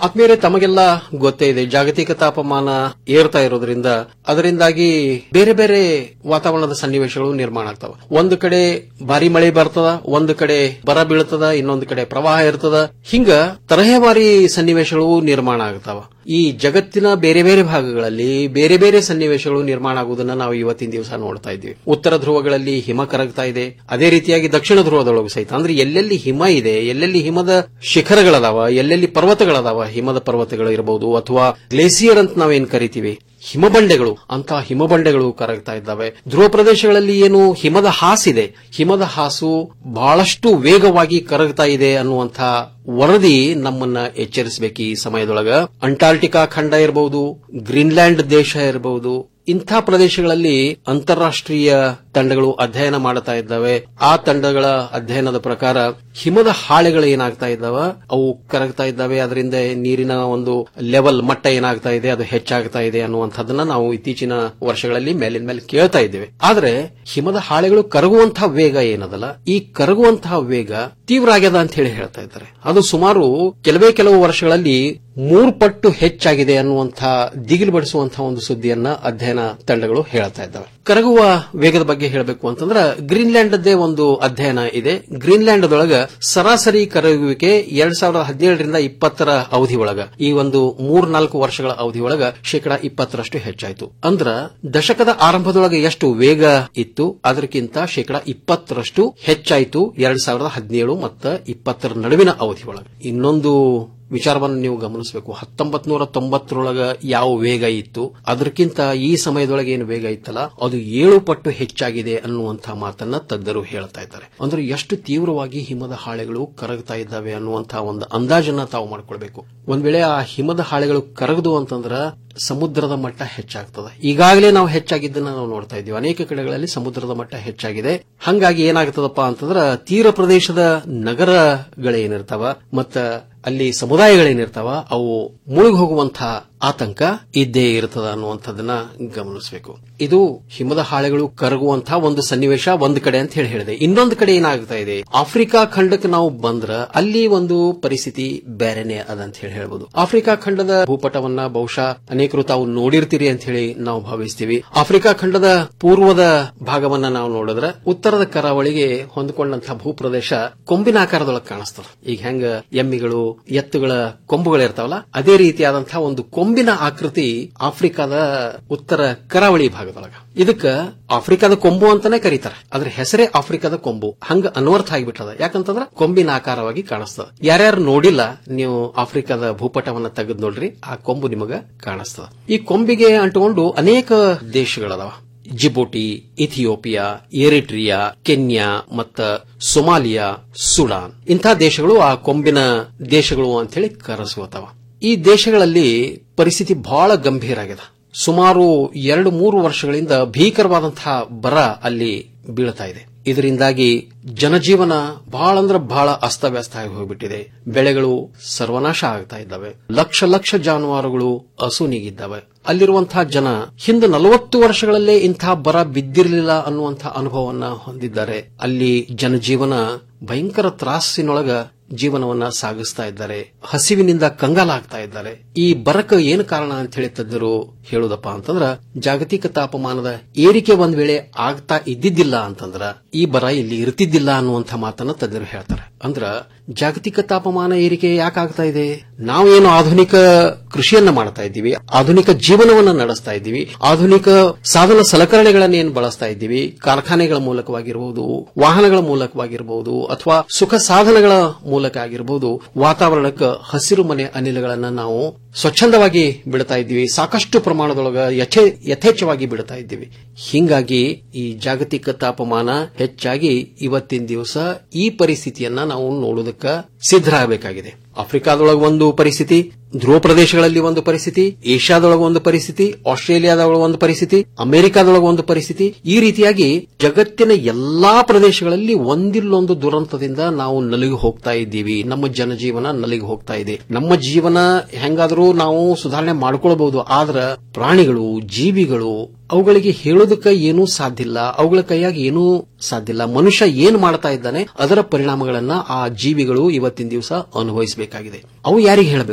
ಆದ್ಮೇಲೆ ತಮಗೆಲ್ಲ ಗೊತ್ತೇ ಇದೆ ಜಾಗತಿಕ ತಾಪಮಾನ ಏರ್ತಾ ಇರೋದ್ರಿಂದ ಅದರಿಂದಾಗಿ ಬೇರೆ ಬೇರೆ ವಾತಾವರಣದ ಸನ್ನಿವೇಶಗಳು ನಿರ್ಮಾಣ ಆಗ್ತವ ಒಂದು ಕಡೆ ಭಾರಿ ಮಳೆ ಬರ್ತದ ಒಂದು ಕಡೆ ಬರ ಬೀಳ್ತದ ಇನ್ನೊಂದು ಕಡೆ ಪ್ರವಾಹ ಇರ್ತದ ಹಿಂಗ ತರಹೇವಾರಿ ಸನ್ನಿವೇಶಗಳು ನಿರ್ಮಾಣ ಆಗ್ತಾವ ಈ ಜಗತ್ತಿನ ಬೇರೆ ಬೇರೆ ಭಾಗಗಳಲ್ಲಿ ಬೇರೆ ಬೇರೆ ಸನ್ನಿವೇಶಗಳು ನಿರ್ಮಾಣ ಆಗುವುದನ್ನ ನಾವು ಇವತ್ತಿನ ದಿವಸ ನೋಡ್ತಾ ಇದ್ದೀವಿ ಉತ್ತರ ಧ್ರುವಗಳಲ್ಲಿ ಹಿಮ ಕರಗ್ತಾ ಇದೆ ಅದೇ ರೀತಿಯಾಗಿ ದಕ್ಷಿಣ ಧ್ರುವದೊಳಗೂ ಸಹಿತ ಅಂದ್ರೆ ಎಲ್ಲೆಲ್ಲಿ ಹಿಮ ಇದೆ ಎಲ್ಲೆಲ್ಲಿ ಹಿಮದ ಶಿಖರಗಳದಾವ ಎಲ್ಲೆಲ್ಲಿ ಪರ್ವತಗಳದಾವ ಹಿಮದ ಪರ್ವತಗಳು ಇರಬಹುದು ಅಥವಾ ಗ್ಲೇಸಿಯರ್ ಅಂತ ನಾವೇನ್ ಕರಿತೀವಿ ಹಿಮಬಂಡೆಗಳು ಅಂತ ಹಿಮಬಂಡೆಗಳು ಕರಗ್ತಾ ಇದ್ದಾವೆ ಧ್ರುವ ಪ್ರದೇಶಗಳಲ್ಲಿ ಏನು ಹಿಮದ ಹಾಸಿದೆ ಹಿಮದ ಹಾಸು ಬಹಳಷ್ಟು ವೇಗವಾಗಿ ಕರಗ್ತಾ ಇದೆ ಅನ್ನುವಂಥ ವರದಿ ನಮ್ಮನ್ನ ಎಚ್ಚರಿಸಬೇಕು ಈ ಸಮಯದೊಳಗ ಅಂಟಾರ್ಟಿಕಾ ಖಂಡ ಇರಬಹುದು ಗ್ರೀನ್ಲ್ಯಾಂಡ್ ದೇಶ ಇರಬಹುದು ಇಂಥ ಪ್ರದೇಶಗಳಲ್ಲಿ ಅಂತಾರಾಷ್ಟ್ರೀಯ ತಂಡಗಳು ಅಧ್ಯಯನ ಮಾಡ್ತಾ ಇದ್ದಾವೆ ಆ ತಂಡಗಳ ಅಧ್ಯಯನದ ಪ್ರಕಾರ ಹಿಮದ ಹಾಳೆಗಳು ಏನಾಗ್ತಾ ಇದ್ದಾವ ಅವು ಕರಗ್ತಾ ಇದ್ದಾವೆ ಅದರಿಂದ ನೀರಿನ ಒಂದು ಲೆವೆಲ್ ಮಟ್ಟ ಏನಾಗ್ತಾ ಇದೆ ಅದು ಹೆಚ್ಚಾಗ್ತಾ ಇದೆ ಅನ್ನುವಂಥದ್ದನ್ನ ನಾವು ಇತ್ತೀಚಿನ ವರ್ಷಗಳಲ್ಲಿ ಮೇಲಿನ ಮೇಲೆ ಕೇಳ್ತಾ ಇದ್ದೇವೆ ಆದ್ರೆ ಹಿಮದ ಹಾಳೆಗಳು ಕರಗುವಂತಹ ವೇಗ ಏನದಲ್ಲ ಈ ಕರಗುವಂತಹ ವೇಗ ತೀವ್ರ ಆಗ್ಯದ ಅಂತ ಹೇಳಿ ಹೇಳ್ತಾ ಇದ್ದಾರೆ ಅದು ಸುಮಾರು ಕೆಲವೇ ಕೆಲವು ವರ್ಷಗಳಲ್ಲಿ ಮೂರು ಪಟ್ಟು ಹೆಚ್ಚಾಗಿದೆ ಅನ್ನುವಂಥ ದಿಗಿಲು ಬಡಿಸುವಂತಹ ಒಂದು ಸುದ್ದಿಯನ್ನ ಅಧ್ಯಯನ ತಂಡಗಳು ಹೇಳ್ತಾ ಇದ್ದಾವೆ ಕರಗುವ ವೇಗದ ಬಗ್ಗೆ ಹೇಳಬೇಕು ಅಂತಂದ್ರೆ ಗ್ರೀನ್ಲ್ಯಾಂಡ್ದೇ ಒಂದು ಅಧ್ಯಯನ ಇದೆ ಗ್ರೀನ್ಲ್ಯಾಂಡ್ ಸರಾಸರಿ ಕರಗುವಿಕೆ ಎರಡ್ ಸಾವಿರದ ಹದಿನೇಳರಿಂದ ಇಪ್ಪತ್ತರ ಅವಧಿ ಒಳಗ ಈ ಒಂದು ಮೂರ್ ನಾಲ್ಕು ವರ್ಷಗಳ ಅವಧಿ ಒಳಗ ಶೇಕಡಾ ಇಪ್ಪತ್ತರಷ್ಟು ಹೆಚ್ಚಾಯಿತು ಅಂದ್ರ ದಶಕದ ಆರಂಭದೊಳಗೆ ಎಷ್ಟು ವೇಗ ಇತ್ತು ಅದಕ್ಕಿಂತ ಶೇಕಡಾ ಇಪ್ಪತ್ತರಷ್ಟು ಹೆಚ್ಚಾಯಿತು ಎರಡ್ ಸಾವಿರದ ಹದಿನೇಳು ಮತ್ತು ಇಪ್ಪತ್ತರ ನಡುವಿನ ಅವಧಿ ಒಳಗೆ ಇನ್ನೊಂದು ವಿಚಾರವನ್ನು ನೀವು ಗಮನಿಸಬೇಕು ಹತ್ತೊಂಬತ್ ನೂರ ತೊಂಬತ್ತರೊಳಗ ಯಾವ ವೇಗ ಇತ್ತು ಅದಕ್ಕಿಂತ ಈ ಸಮಯದೊಳಗೆ ಏನು ವೇಗ ಇತ್ತಲ್ಲ ಅದು ಏಳು ಪಟ್ಟು ಹೆಚ್ಚಾಗಿದೆ ಅನ್ನುವಂತಹ ಮಾತನ್ನ ತಜ್ಞರು ಹೇಳ್ತಾ ಇದ್ದಾರೆ ಅಂದ್ರೆ ಎಷ್ಟು ತೀವ್ರವಾಗಿ ಹಿಮದ ಹಾಳೆಗಳು ಕರಗ್ತಾ ಇದ್ದಾವೆ ಅನ್ನುವಂತಹ ಒಂದು ಅಂದಾಜನ್ನ ತಾವು ಮಾಡ್ಕೊಳ್ಬೇಕು ಒಂದ್ ವೇಳೆ ಆ ಹಿಮದ ಹಾಳೆಗಳು ಕರಗದು ಅಂತಂದ್ರ ಸಮುದ್ರದ ಮಟ್ಟ ಹೆಚ್ಚಾಗ್ತದೆ ಈಗಾಗಲೇ ನಾವು ಹೆಚ್ಚಾಗಿದ್ದನ್ನ ನಾವು ನೋಡ್ತಾ ಇದ್ದೀವಿ ಅನೇಕ ಕಡೆಗಳಲ್ಲಿ ಸಮುದ್ರದ ಮಟ್ಟ ಹೆಚ್ಚಾಗಿದೆ ಹಂಗಾಗಿ ಏನಾಗ್ತದಪ್ಪ ಅಂತಂದ್ರ ತೀರ ಪ್ರದೇಶದ ನಗರಗಳೇನಿರ್ತಾವ ಮತ್ತ ಅಲ್ಲಿ ಸಮುದಾಯಗಳೇನಿರ್ತಾವ ಅವು ಮುಳುಗಿ ಹೋಗುವಂತಹ ಆತಂಕ ಇದ್ದೇ ಇರ್ತದ ಅನ್ನುವಂಥದ್ದನ್ನ ಗಮನಿಸಬೇಕು ಇದು ಹಿಮದ ಹಾಳೆಗಳು ಕರಗುವಂತಹ ಒಂದು ಸನ್ನಿವೇಶ ಒಂದು ಕಡೆ ಅಂತ ಹೇಳಿ ಹೇಳಿದೆ ಇನ್ನೊಂದು ಕಡೆ ಏನಾಗ್ತಾ ಇದೆ ಆಫ್ರಿಕಾ ಖಂಡಕ್ಕೆ ನಾವು ಬಂದ್ರ ಅಲ್ಲಿ ಒಂದು ಪರಿಸ್ಥಿತಿ ಬೇರೆನೆ ಅದಂತ ಹೇಳಿ ಹೇಳ್ಬೋದು ಆಫ್ರಿಕಾ ಖಂಡದ ಭೂಪಟವನ್ನ ಬಹುಶಃ ಅನೇಕರು ತಾವು ನೋಡಿರ್ತೀರಿ ಅಂತ ಹೇಳಿ ನಾವು ಭಾವಿಸ್ತೀವಿ ಆಫ್ರಿಕಾ ಖಂಡದ ಪೂರ್ವದ ಭಾಗವನ್ನ ನಾವು ನೋಡಿದ್ರೆ ಉತ್ತರದ ಕರಾವಳಿಗೆ ಹೊಂದಿಕೊಂಡಂತಹ ಭೂಪ್ರದೇಶ ಕೊಂಬಿನ ಆಕಾರದೊಳಗೆ ಕಾಣಿಸ್ತದೆ ಈಗ ಹೆಂಗ ಎಮ್ಮಿಗಳು ಎತ್ತುಗಳ ಕೊಂಬುಗಳಿರ್ತಾವಲ್ಲ ಅದೇ ರೀತಿಯಾದಂತಹ ಒಂದು ಕೊಂಬಿನ ಆಕೃತಿ ಆಫ್ರಿಕಾದ ಉತ್ತರ ಕರಾವಳಿ ಭಾಗದೊಳಗ ಇದಕ್ಕ ಆಫ್ರಿಕಾದ ಕೊಂಬು ಅಂತಾನೆ ಕರೀತಾರೆ ಅದ್ರ ಹೆಸರೇ ಆಫ್ರಿಕಾದ ಕೊಂಬು ಹಂಗ ಅನ್ವರ್ಥ ಆಗಿಬಿಟ್ಟದ ಯಾಕಂತಂದ್ರ ಕೊಂಬಿನ ಆಕಾರವಾಗಿ ಕಾಣಿಸ್ತದ ಯಾರ್ಯಾರು ನೋಡಿಲ್ಲ ನೀವು ಆಫ್ರಿಕಾದ ಭೂಪಟವನ್ನ ತೆಗೆದು ನೋಡ್ರಿ ಆ ಕೊಂಬು ನಿಮಗ ಕಾಣಿಸ್ತದ ಈ ಕೊಂಬಿಗೆ ಅಂಟುಕೊಂಡು ಅನೇಕ ದೇಶಗಳದಾವ ಜಿಬೂಟಿ ಇಥಿಯೋಪಿಯಾ ಎರಿಟ್ರಿಯಾ ಕೆನ್ಯಾ ಮತ್ತ ಸೊಮಾಲಿಯಾ ಸುಡಾನ್ ಇಂಥ ದೇಶಗಳು ಆ ಕೊಂಬಿನ ದೇಶಗಳು ಅಂತ ಹೇಳಿ ಕರೆಸುವತ್ತವ ಈ ದೇಶಗಳಲ್ಲಿ ಪರಿಸ್ಥಿತಿ ಬಹಳ ಗಂಭೀರ ಆಗಿದೆ ಸುಮಾರು ಎರಡು ಮೂರು ವರ್ಷಗಳಿಂದ ಭೀಕರವಾದಂತಹ ಬರ ಅಲ್ಲಿ ಬೀಳ್ತಾ ಇದೆ ಇದರಿಂದಾಗಿ ಜನಜೀವನ ಬಹಳ ಅಂದ್ರೆ ಬಹಳ ಅಸ್ತವ್ಯಸ್ತ ಆಗಿ ಹೋಗ್ಬಿಟ್ಟಿದೆ ಬೆಳೆಗಳು ಸರ್ವನಾಶ ಆಗ್ತಾ ಇದ್ದಾವೆ ಲಕ್ಷ ಲಕ್ಷ ಜಾನುವಾರುಗಳು ಅಸುನೀಗಿದ್ದಾವೆ ಅಲ್ಲಿರುವಂತಹ ಜನ ಹಿಂದೆ ನಲವತ್ತು ವರ್ಷಗಳಲ್ಲೇ ಇಂತಹ ಬರ ಬಿದ್ದಿರಲಿಲ್ಲ ಅನ್ನುವಂತಹ ಅನುಭವವನ್ನ ಹೊಂದಿದ್ದಾರೆ ಅಲ್ಲಿ ಜನಜೀವನ ಭಯಂಕರ ತ್ರಾಸಿನೊಳಗ ಜೀವನವನ್ನ ಸಾಗಿಸ್ತಾ ಇದ್ದಾರೆ ಹಸಿವಿನಿಂದ ಕಂಗಾಲಾಗ್ತಾ ಇದ್ದಾರೆ ಈ ಬರಕ ಏನು ಕಾರಣ ಅಂತ ಹೇಳಿ ತಜ್ಞರು ಹೇಳುದಪ್ಪ ಅಂತಂದ್ರ ಜಾಗತಿಕ ತಾಪಮಾನದ ಏರಿಕೆ ಒಂದ್ ವೇಳೆ ಆಗ್ತಾ ಇದ್ದಿದ್ದಿಲ್ಲ ಅಂತಂದ್ರ ಈ ಬರ ಇಲ್ಲಿ ಇರ್ತಿದ್ದಿಲ್ಲ ಅನ್ನುವಂಥ ಮಾತನ್ನ ತಜ್ಞರು ಹೇಳ್ತಾರೆ ಅಂದ್ರ ಜಾಗತಿಕ ತಾಪಮಾನ ಏರಿಕೆ ಯಾಕಾಗ್ತಾ ಇದೆ ನಾವೇನು ಆಧುನಿಕ ಕೃಷಿಯನ್ನ ಮಾಡ್ತಾ ಇದ್ದೀವಿ ಆಧುನಿಕ ಜೀವನವನ್ನ ನಡೆಸ್ತಾ ಇದ್ದೀವಿ ಆಧುನಿಕ ಸಾಧನ ಸಲಕರಣೆಗಳನ್ನ ಏನು ಬಳಸ್ತಾ ಇದ್ದೀವಿ ಕಾರ್ಖಾನೆಗಳ ಮೂಲಕವಾಗಿರಬಹುದು ವಾಹನಗಳ ಮೂಲಕವಾಗಿರಬಹುದು ಅಥವಾ ಸುಖ ಸಾಧನಗಳ ಮೂಲಕ ಆಗಿರಬಹುದು ವಾತಾವರಣಕ್ಕೆ ಹಸಿರು ಮನೆ ಅನಿಲಗಳನ್ನ ನಾವು ಸ್ವಚ್ಛಂದವಾಗಿ ಬಿಡ್ತಾ ಇದ್ದೀವಿ ಸಾಕಷ್ಟು ಪ್ರಮಾಣದೊಳಗ ಯಥೇ- ಯಥೇಚ್ಛವಾಗಿ ಬಿಡ್ತಾ ಇದ್ದೀವಿ ಹಿಂಗಾಗಿ ಈ ಜಾಗತಿಕ ತಾಪಮಾನ ಹೆಚ್ಚಾಗಿ ಇವತ್ತಿನ ದಿವಸ ಈ ಪರಿಸ್ಥಿತಿಯನ್ನ ನಾವು ನೋಡೋದಕ್ಕ ಸಿದ್ಧರಾಗಬೇಕಾಗಿದೆ ಆಫ್ರಿಕಾದೊಳಗ ಒಂದು ಪರಿಸ್ಥಿತಿ ಧ್ರುವ ಪ್ರದೇಶಗಳಲ್ಲಿ ಒಂದು ಪರಿಸ್ಥಿತಿ ಏಷ್ಯಾದೊಳಗ ಒಂದು ಪರಿಸ್ಥಿತಿ ಆಸ್ಟ್ರೇಲಿಯಾದೊಳಗ ಒಂದು ಪರಿಸ್ಥಿತಿ ಅಮೆರಿಕಾದೊಳಗ ಒಂದು ಪರಿಸ್ಥಿತಿ ಈ ರೀತಿಯಾಗಿ ಜಗತ್ತಿನ ಎಲ್ಲಾ ಪ್ರದೇಶಗಳಲ್ಲಿ ಒಂದಿಲ್ಲೊಂದು ದುರಂತದಿಂದ ನಾವು ನಲಿಗೆ ಹೋಗ್ತಾ ಇದ್ದೀವಿ ನಮ್ಮ ಜನಜೀವನ ನಲಿಗೆ ಹೋಗ್ತಾ ಇದೆ ನಮ್ಮ ಜೀವನ ಹೆಂಗಾದರೂ ನಾವು ಸುಧಾರಣೆ ಮಾಡ್ಕೊಳ್ಬಹುದು ಆದ್ರ ಪ್ರಾಣಿಗಳು ಜೀವಿಗಳು ಅವುಗಳಿಗೆ ಹೇಳೋದಕ್ಕೆ ಏನೂ ಸಾಧ್ಯ ಇಲ್ಲ ಅವುಗಳ ಕೈಯಾಗಿ ಏನೂ ಸಾಧ್ಯ ಇಲ್ಲ ಮನುಷ್ಯ ಏನ್ ಮಾಡ್ತಾ ಇದ್ದಾನೆ ಅದರ ಪರಿಣಾಮಗಳನ್ನ ಆ ಜೀವಿಗಳು ಇವತ್ತಿನ ದಿವಸ ಅನುಭವಿಸಬೇಕಾಗಿದೆ ಅವು ಯಾರಿಗೆ ಹೇಳಬೇಕು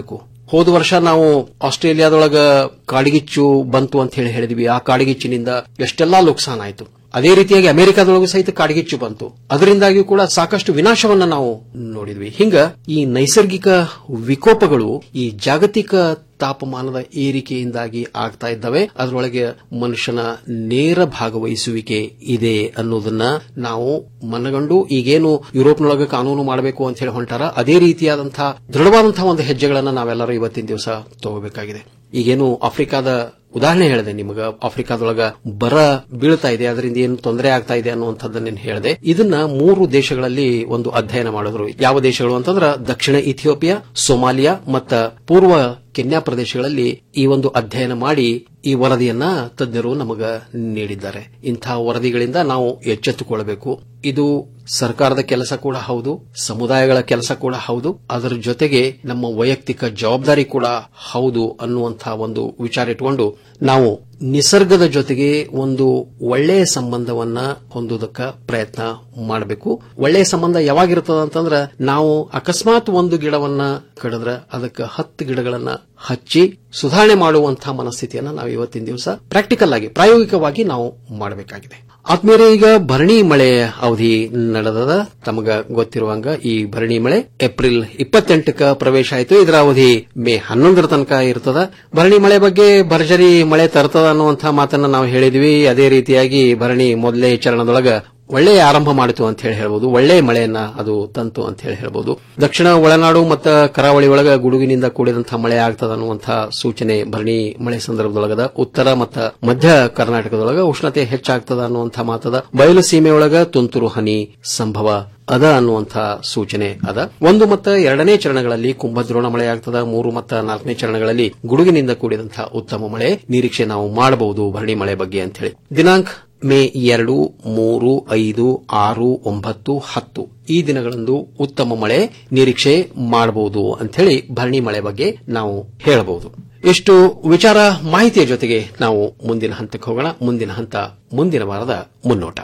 ಹೋದ ವರ್ಷ ನಾವು ಆಸ್ಟ್ರೇಲಿಯಾದೊಳಗ ಕಾಡಿಗಿಚ್ಚು ಬಂತು ಅಂತ ಹೇಳಿ ಹೇಳಿದ್ವಿ ಆ ಕಾಡಿಗಿಚ್ಚಿನಿಂದ ಎಷ್ಟೆಲ್ಲಾ ಲುಕ್ಸಾನ್ ಆಯ್ತು ಅದೇ ರೀತಿಯಾಗಿ ಅಮೆರಿಕಾದೊಳಗೂ ಸಹಿತ ಕಾಡ್ಗಿಚ್ಚು ಬಂತು ಅದರಿಂದಾಗಿ ಕೂಡ ಸಾಕಷ್ಟು ವಿನಾಶವನ್ನ ನಾವು ನೋಡಿದ್ವಿ ಹಿಂಗ ಈ ನೈಸರ್ಗಿಕ ವಿಕೋಪಗಳು ಈ ಜಾಗತಿಕ ತಾಪಮಾನದ ಏರಿಕೆಯಿಂದಾಗಿ ಆಗ್ತಾ ಇದ್ದಾವೆ ಅದರೊಳಗೆ ಮನುಷ್ಯನ ನೇರ ಭಾಗವಹಿಸುವಿಕೆ ಇದೆ ಅನ್ನೋದನ್ನ ನಾವು ಮನಗಂಡು ಈಗೇನು ಯುರೋಪ್ನೊಳಗೆ ಕಾನೂನು ಮಾಡಬೇಕು ಅಂತ ಹೇಳಿ ಹೊಂಟಾರ ಅದೇ ರೀತಿಯಾದಂತಹ ದೃಢವಾದಂತಹ ಒಂದು ಹೆಜ್ಜೆಗಳನ್ನ ನಾವೆಲ್ಲರೂ ಇವತ್ತಿನ ದಿವಸ ತಗೋಬೇಕಾಗಿದೆ ಈಗೇನು ಆಫ್ರಿಕಾದ ಉದಾಹರಣೆ ಹೇಳಿದೆ ನಿಮಗ ಆಫ್ರಿಕಾದೊಳಗ ಬರ ಬೀಳ್ತಾ ಇದೆ ಅದರಿಂದ ಏನು ತೊಂದರೆ ಆಗ್ತಾ ಇದೆ ಅನ್ನುವಂಥದ್ದನ್ನ ಹೇಳಿದೆ ಇದನ್ನ ಮೂರು ದೇಶಗಳಲ್ಲಿ ಒಂದು ಅಧ್ಯಯನ ಮಾಡಿದ್ರು ಯಾವ ದೇಶಗಳು ಅಂತಂದ್ರ ದಕ್ಷಿಣ ಇಥಿಯೋಪಿಯಾ ಸೊಮಾಲಿಯಾ ಮತ್ತ ಪೂರ್ವ ಕೆನ್ಯಾ ಪ್ರದೇಶಗಳಲ್ಲಿ ಈ ಒಂದು ಅಧ್ಯಯನ ಮಾಡಿ ಈ ವರದಿಯನ್ನ ತಜ್ಞರು ನಮಗ ನೀಡಿದ್ದಾರೆ ಇಂತಹ ವರದಿಗಳಿಂದ ನಾವು ಎಚ್ಚೆತ್ತುಕೊಳ್ಳಬೇಕು ಇದು ಸರ್ಕಾರದ ಕೆಲಸ ಕೂಡ ಹೌದು ಸಮುದಾಯಗಳ ಕೆಲಸ ಕೂಡ ಹೌದು ಅದರ ಜೊತೆಗೆ ನಮ್ಮ ವೈಯಕ್ತಿಕ ಜವಾಬ್ದಾರಿ ಕೂಡ ಹೌದು ಅನ್ನುವಂತಹ ಒಂದು ವಿಚಾರ ಇಟ್ಕೊಂಡು ನಾವು ನಿಸರ್ಗದ ಜೊತೆಗೆ ಒಂದು ಒಳ್ಳೆಯ ಸಂಬಂಧವನ್ನ ಹೊಂದುವುದಕ್ಕ ಪ್ರಯತ್ನ ಮಾಡಬೇಕು ಒಳ್ಳೆಯ ಸಂಬಂಧ ಯಾವಾಗಿರ್ತದ ಅಂತಂದ್ರ ನಾವು ಅಕಸ್ಮಾತ್ ಒಂದು ಗಿಡವನ್ನ ಕಡಿದ್ರ ಅದಕ್ಕೆ ಹತ್ತು ಗಿಡಗಳನ್ನ ಹಚ್ಚಿ ಸುಧಾರಣೆ ಮಾಡುವಂತಹ ಮನಸ್ಥಿತಿಯನ್ನ ನಾವು ಇವತ್ತಿನ ದಿವಸ ಪ್ರಾಕ್ಟಿಕಲ್ ಆಗಿ ಪ್ರಾಯೋಗಿಕವಾಗಿ ನಾವು ಮಾಡಬೇಕಾಗಿದೆ ಆದ್ಮೇಲೆ ಈಗ ಭರಣಿ ಮಳೆ ಅವಧಿ ನಡೆದದ ತಮಗ ಗೊತ್ತಿರುವಂಗ ಈ ಭರಣಿ ಮಳೆ ಏಪ್ರಿಲ್ ಇಪ್ಪತ್ತೆಂಟಕ್ಕ ಪ್ರವೇಶ ಆಯಿತು ಇದರ ಅವಧಿ ಮೇ ಹನ್ನೊಂದರ ತನಕ ಇರ್ತದ ಭರಣಿ ಮಳೆ ಬಗ್ಗೆ ಭರ್ಜರಿ ಮಳೆ ತರ್ತದ ಅನ್ನುವಂತಹ ಮಾತನ್ನ ನಾವು ಹೇಳಿದ್ವಿ ಅದೇ ರೀತಿಯಾಗಿ ಭರಣಿ ಮೊದಲೇ ಚರಣದೊಳಗ ಒಳ್ಳೆಯ ಆರಂಭ ಮಾಡಿತು ಅಂತ ಹೇಳಿ ಹೇಳ್ಬೋದು ಒಳ್ಳೆಯ ಮಳೆಯನ್ನ ಅದು ತಂತು ಅಂತ ಹೇಳಿ ಹೇಳ್ಬೋದು ದಕ್ಷಿಣ ಒಳನಾಡು ಮತ್ತು ಕರಾವಳಿ ಒಳಗ ಗುಡುಗಿನಿಂದ ಕೂಡಿದಂತಹ ಮಳೆ ಆಗ್ತದ ಅನ್ನುವಂತಹ ಸೂಚನೆ ಭರಣಿ ಮಳೆ ಸಂದರ್ಭದೊಳಗದ ಉತ್ತರ ಮತ್ತು ಮಧ್ಯ ಕರ್ನಾಟಕದೊಳಗ ಉಷ್ಣತೆ ಹೆಚ್ಚಾಗ್ತದ ಅನ್ನುವಂತಹ ಮಾತದ ಬಯಲು ಸೀಮೆಯೊಳಗ ತುಂತುರು ಹನಿ ಸಂಭವ ಅದ ಅನ್ನುವಂತಹ ಸೂಚನೆ ಅದ ಒಂದು ಮತ್ತು ಎರಡನೇ ಚರಣಗಳಲ್ಲಿ ಕುಂಭದ್ರೋಣ ಮಳೆ ಆಗ್ತದ ಮೂರು ಮತ್ತು ನಾಲ್ಕನೇ ಚರಣಗಳಲ್ಲಿ ಗುಡುಗಿನಿಂದ ಕೂಡಿದಂತಹ ಉತ್ತಮ ಮಳೆ ನಿರೀಕ್ಷೆ ನಾವು ಮಾಡಬಹುದು ಭರಣಿ ಮಳೆ ಬಗ್ಗೆ ಅಂತ ಹೇಳಿ ದಿನಾಂಕ ಮೇ ಎರಡು ಮೂರು ಐದು ಆರು ಒಂಬತ್ತು ಹತ್ತು ಈ ದಿನಗಳಂದು ಉತ್ತಮ ಮಳೆ ನಿರೀಕ್ಷೆ ಮಾಡಬಹುದು ಅಂತ ಹೇಳಿ ಭರಣಿ ಮಳೆ ಬಗ್ಗೆ ನಾವು ಹೇಳಬಹುದು ಇಷ್ಟು ವಿಚಾರ ಮಾಹಿತಿಯ ಜೊತೆಗೆ ನಾವು ಮುಂದಿನ ಹಂತಕ್ಕೆ ಹೋಗೋಣ ಮುಂದಿನ ಹಂತ ಮುಂದಿನ ವಾರದ ಮುನ್ನೋಟ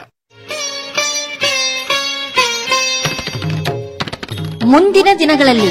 ಮುಂದಿನ ದಿನಗಳಲ್ಲಿ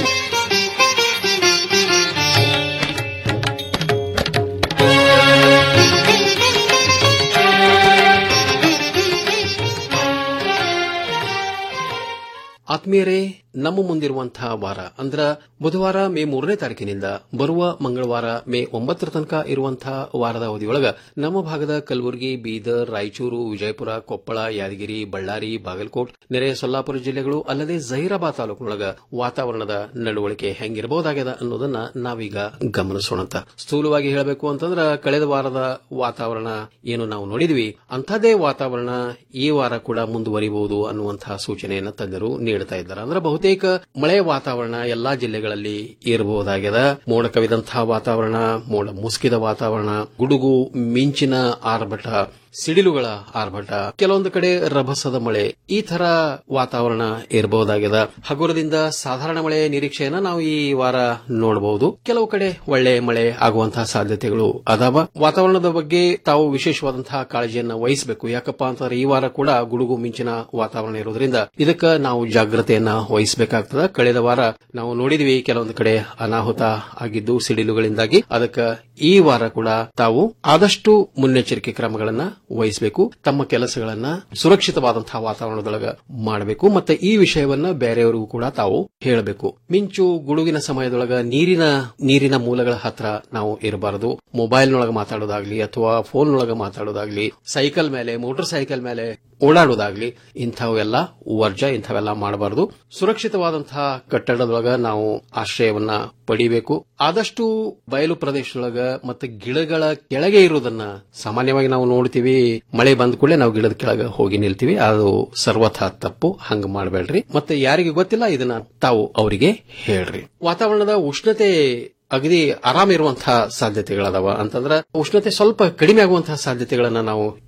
ಆತ್ಮೀಯರೇ ನಮ್ಮ ಮುಂದಿರುವಂತಹ ವಾರ ಅಂದ್ರ ಬುಧವಾರ ಮೇ ಮೂರನೇ ತಾರೀಕಿನಿಂದ ಬರುವ ಮಂಗಳವಾರ ಮೇ ಒಂಬತ್ತರ ತನಕ ಇರುವಂತಹ ವಾರದ ಅವಧಿಯೊಳಗ ನಮ್ಮ ಭಾಗದ ಕಲಬುರಗಿ ಬೀದರ್ ರಾಯಚೂರು ವಿಜಯಪುರ ಕೊಪ್ಪಳ ಯಾದಗಿರಿ ಬಳ್ಳಾರಿ ಬಾಗಲಕೋಟ್ ನೆರೆಯ ಸೊಲ್ಲಾಪುರ ಜಿಲ್ಲೆಗಳು ಅಲ್ಲದೆ ಜಹೀರಾಬಾದ್ ತಾಲೂಕಿನೊಳಗ ವಾತಾವರಣದ ನಡವಳಿಕೆ ಹೆಂಗಿರಬಹುದಾಗ್ಯದ ಅನ್ನೋದನ್ನ ನಾವೀಗ ಗಮನಿಸೋಣಂತ ಸ್ಥೂಲವಾಗಿ ಹೇಳಬೇಕು ಅಂತಂದ್ರ ಕಳೆದ ವಾರದ ವಾತಾವರಣ ಏನು ನಾವು ನೋಡಿದ್ವಿ ಅಂಥದೇ ವಾತಾವರಣ ಈ ವಾರ ಕೂಡ ಮುಂದುವರಿಬಹುದು ಅನ್ನುವಂತಹ ಸೂಚನೆಯನ್ನ ತಜ್ಞರು ನೀಡುತ್ತಾ ಇದ್ದಾರೆ ಅಂದ್ರೆ ಬಹುತೇಕ ಮಳೆ ವಾತಾವರಣ ಎಲ್ಲಾ ಜಿಲ್ಲೆಗಳಲ್ಲಿ ಇರಬಹುದಾಗ್ಯದ ಮೋಡ ಕವಿದಂತಹ ವಾತಾವರಣ ಮೋಡ ಮುಸುಕಿದ ವಾತಾವರಣ ಗುಡುಗು ಮಿಂಚಿನ ಆರ್ಭಟ ಸಿಡಿಲುಗಳ ಆರ್ಭಟ ಕೆಲವೊಂದು ಕಡೆ ರಭಸದ ಮಳೆ ಈ ತರ ವಾತಾವರಣ ಇರಬಹುದಾಗಿದೆ ಹಗುರದಿಂದ ಸಾಧಾರಣ ಮಳೆ ನಿರೀಕ್ಷೆಯನ್ನ ನಾವು ಈ ವಾರ ನೋಡಬಹುದು ಕೆಲವು ಕಡೆ ಒಳ್ಳೆ ಮಳೆ ಆಗುವಂತಹ ಸಾಧ್ಯತೆಗಳು ಅದಾವ ವಾತಾವರಣದ ಬಗ್ಗೆ ತಾವು ವಿಶೇಷವಾದಂತಹ ಕಾಳಜಿಯನ್ನ ವಹಿಸಬೇಕು ಯಾಕಪ್ಪ ಅಂತಂದ್ರೆ ಈ ವಾರ ಕೂಡ ಗುಡುಗು ಮಿಂಚಿನ ವಾತಾವರಣ ಇರೋದ್ರಿಂದ ಇದಕ್ಕ ನಾವು ಜಾಗ್ರತೆಯನ್ನ ವಹಿಸಬೇಕಾಗ್ತದ ಕಳೆದ ವಾರ ನಾವು ನೋಡಿದ್ವಿ ಕೆಲವೊಂದು ಕಡೆ ಅನಾಹುತ ಆಗಿದ್ದು ಸಿಡಿಲುಗಳಿಂದಾಗಿ ಅದಕ್ಕ ಈ ವಾರ ಕೂಡ ತಾವು ಆದಷ್ಟು ಮುನ್ನೆಚ್ಚರಿಕೆ ಕ್ರಮಗಳನ್ನ ವಹಿಸಬೇಕು ತಮ್ಮ ಕೆಲಸಗಳನ್ನ ಸುರಕ್ಷಿತವಾದಂತಹ ವಾತಾವರಣದೊಳಗ ಮಾಡಬೇಕು ಮತ್ತೆ ಈ ವಿಷಯವನ್ನ ಬೇರೆಯವರಿಗೂ ಕೂಡ ತಾವು ಹೇಳಬೇಕು ಮಿಂಚು ಗುಡುಗಿನ ಸಮಯದೊಳಗ ನೀರಿನ ನೀರಿನ ಮೂಲಗಳ ಹತ್ರ ನಾವು ಇರಬಾರದು ಮೊಬೈಲ್ನೊಳಗ ಮಾತಾಡೋದಾಗ್ಲಿ ಅಥವಾ ಫೋನ್ನೊಳಗ ಮಾತಾಡೋದಾಗ್ಲಿ ಸೈಕಲ್ ಮೇಲೆ ಮೋಟಾರ್ ಸೈಕಲ್ ಮೇಲೆ ಓಡಾಡೋದಾಗ್ಲಿ ಇಂಥವೆಲ್ಲ ವರ್ಜ ಇಂಥವೆಲ್ಲ ಮಾಡಬಾರದು ಸುರಕ್ಷಿತವಾದಂತಹ ಕಟ್ಟಡದೊಳಗ ನಾವು ಆಶ್ರಯವನ್ನ ಪಡಿಬೇಕು ಆದಷ್ಟು ಬಯಲು ಪ್ರದೇಶದೊಳಗ ಮತ್ತೆ ಗಿಡಗಳ ಕೆಳಗೆ ಇರೋದನ್ನ ಸಾಮಾನ್ಯವಾಗಿ ನಾವು ನೋಡ್ತೀವಿ ಮಳೆ ಬಂದ ಕೂಡಲೇ ನಾವು ಗಿಡದ ಕೆಳಗೆ ಹೋಗಿ ನಿಲ್ತೀವಿ ಅದು ಸರ್ವಥಾ ತಪ್ಪು ಹಂಗ ಮಾಡಬೇಡ್ರಿ ಮತ್ತೆ ಯಾರಿಗೆ ಗೊತ್ತಿಲ್ಲ ಇದನ್ನ ತಾವು ಅವರಿಗೆ ಹೇಳ್ರಿ ವಾತಾವರಣದ ಉಷ್ಣತೆ ಅಗದಿ ಆರಾಮ ಇರುವಂತಹ ಸಾಧ್ಯತೆಗಳದಾವ ಅಂತಂದ್ರ ಉಷ್ಣತೆ ಸ್ವಲ್ಪ ಕಡಿಮೆ ಆಗುವಂತಹ ಸಾಧ್ಯತೆಗಳನ್ನ ನಾವು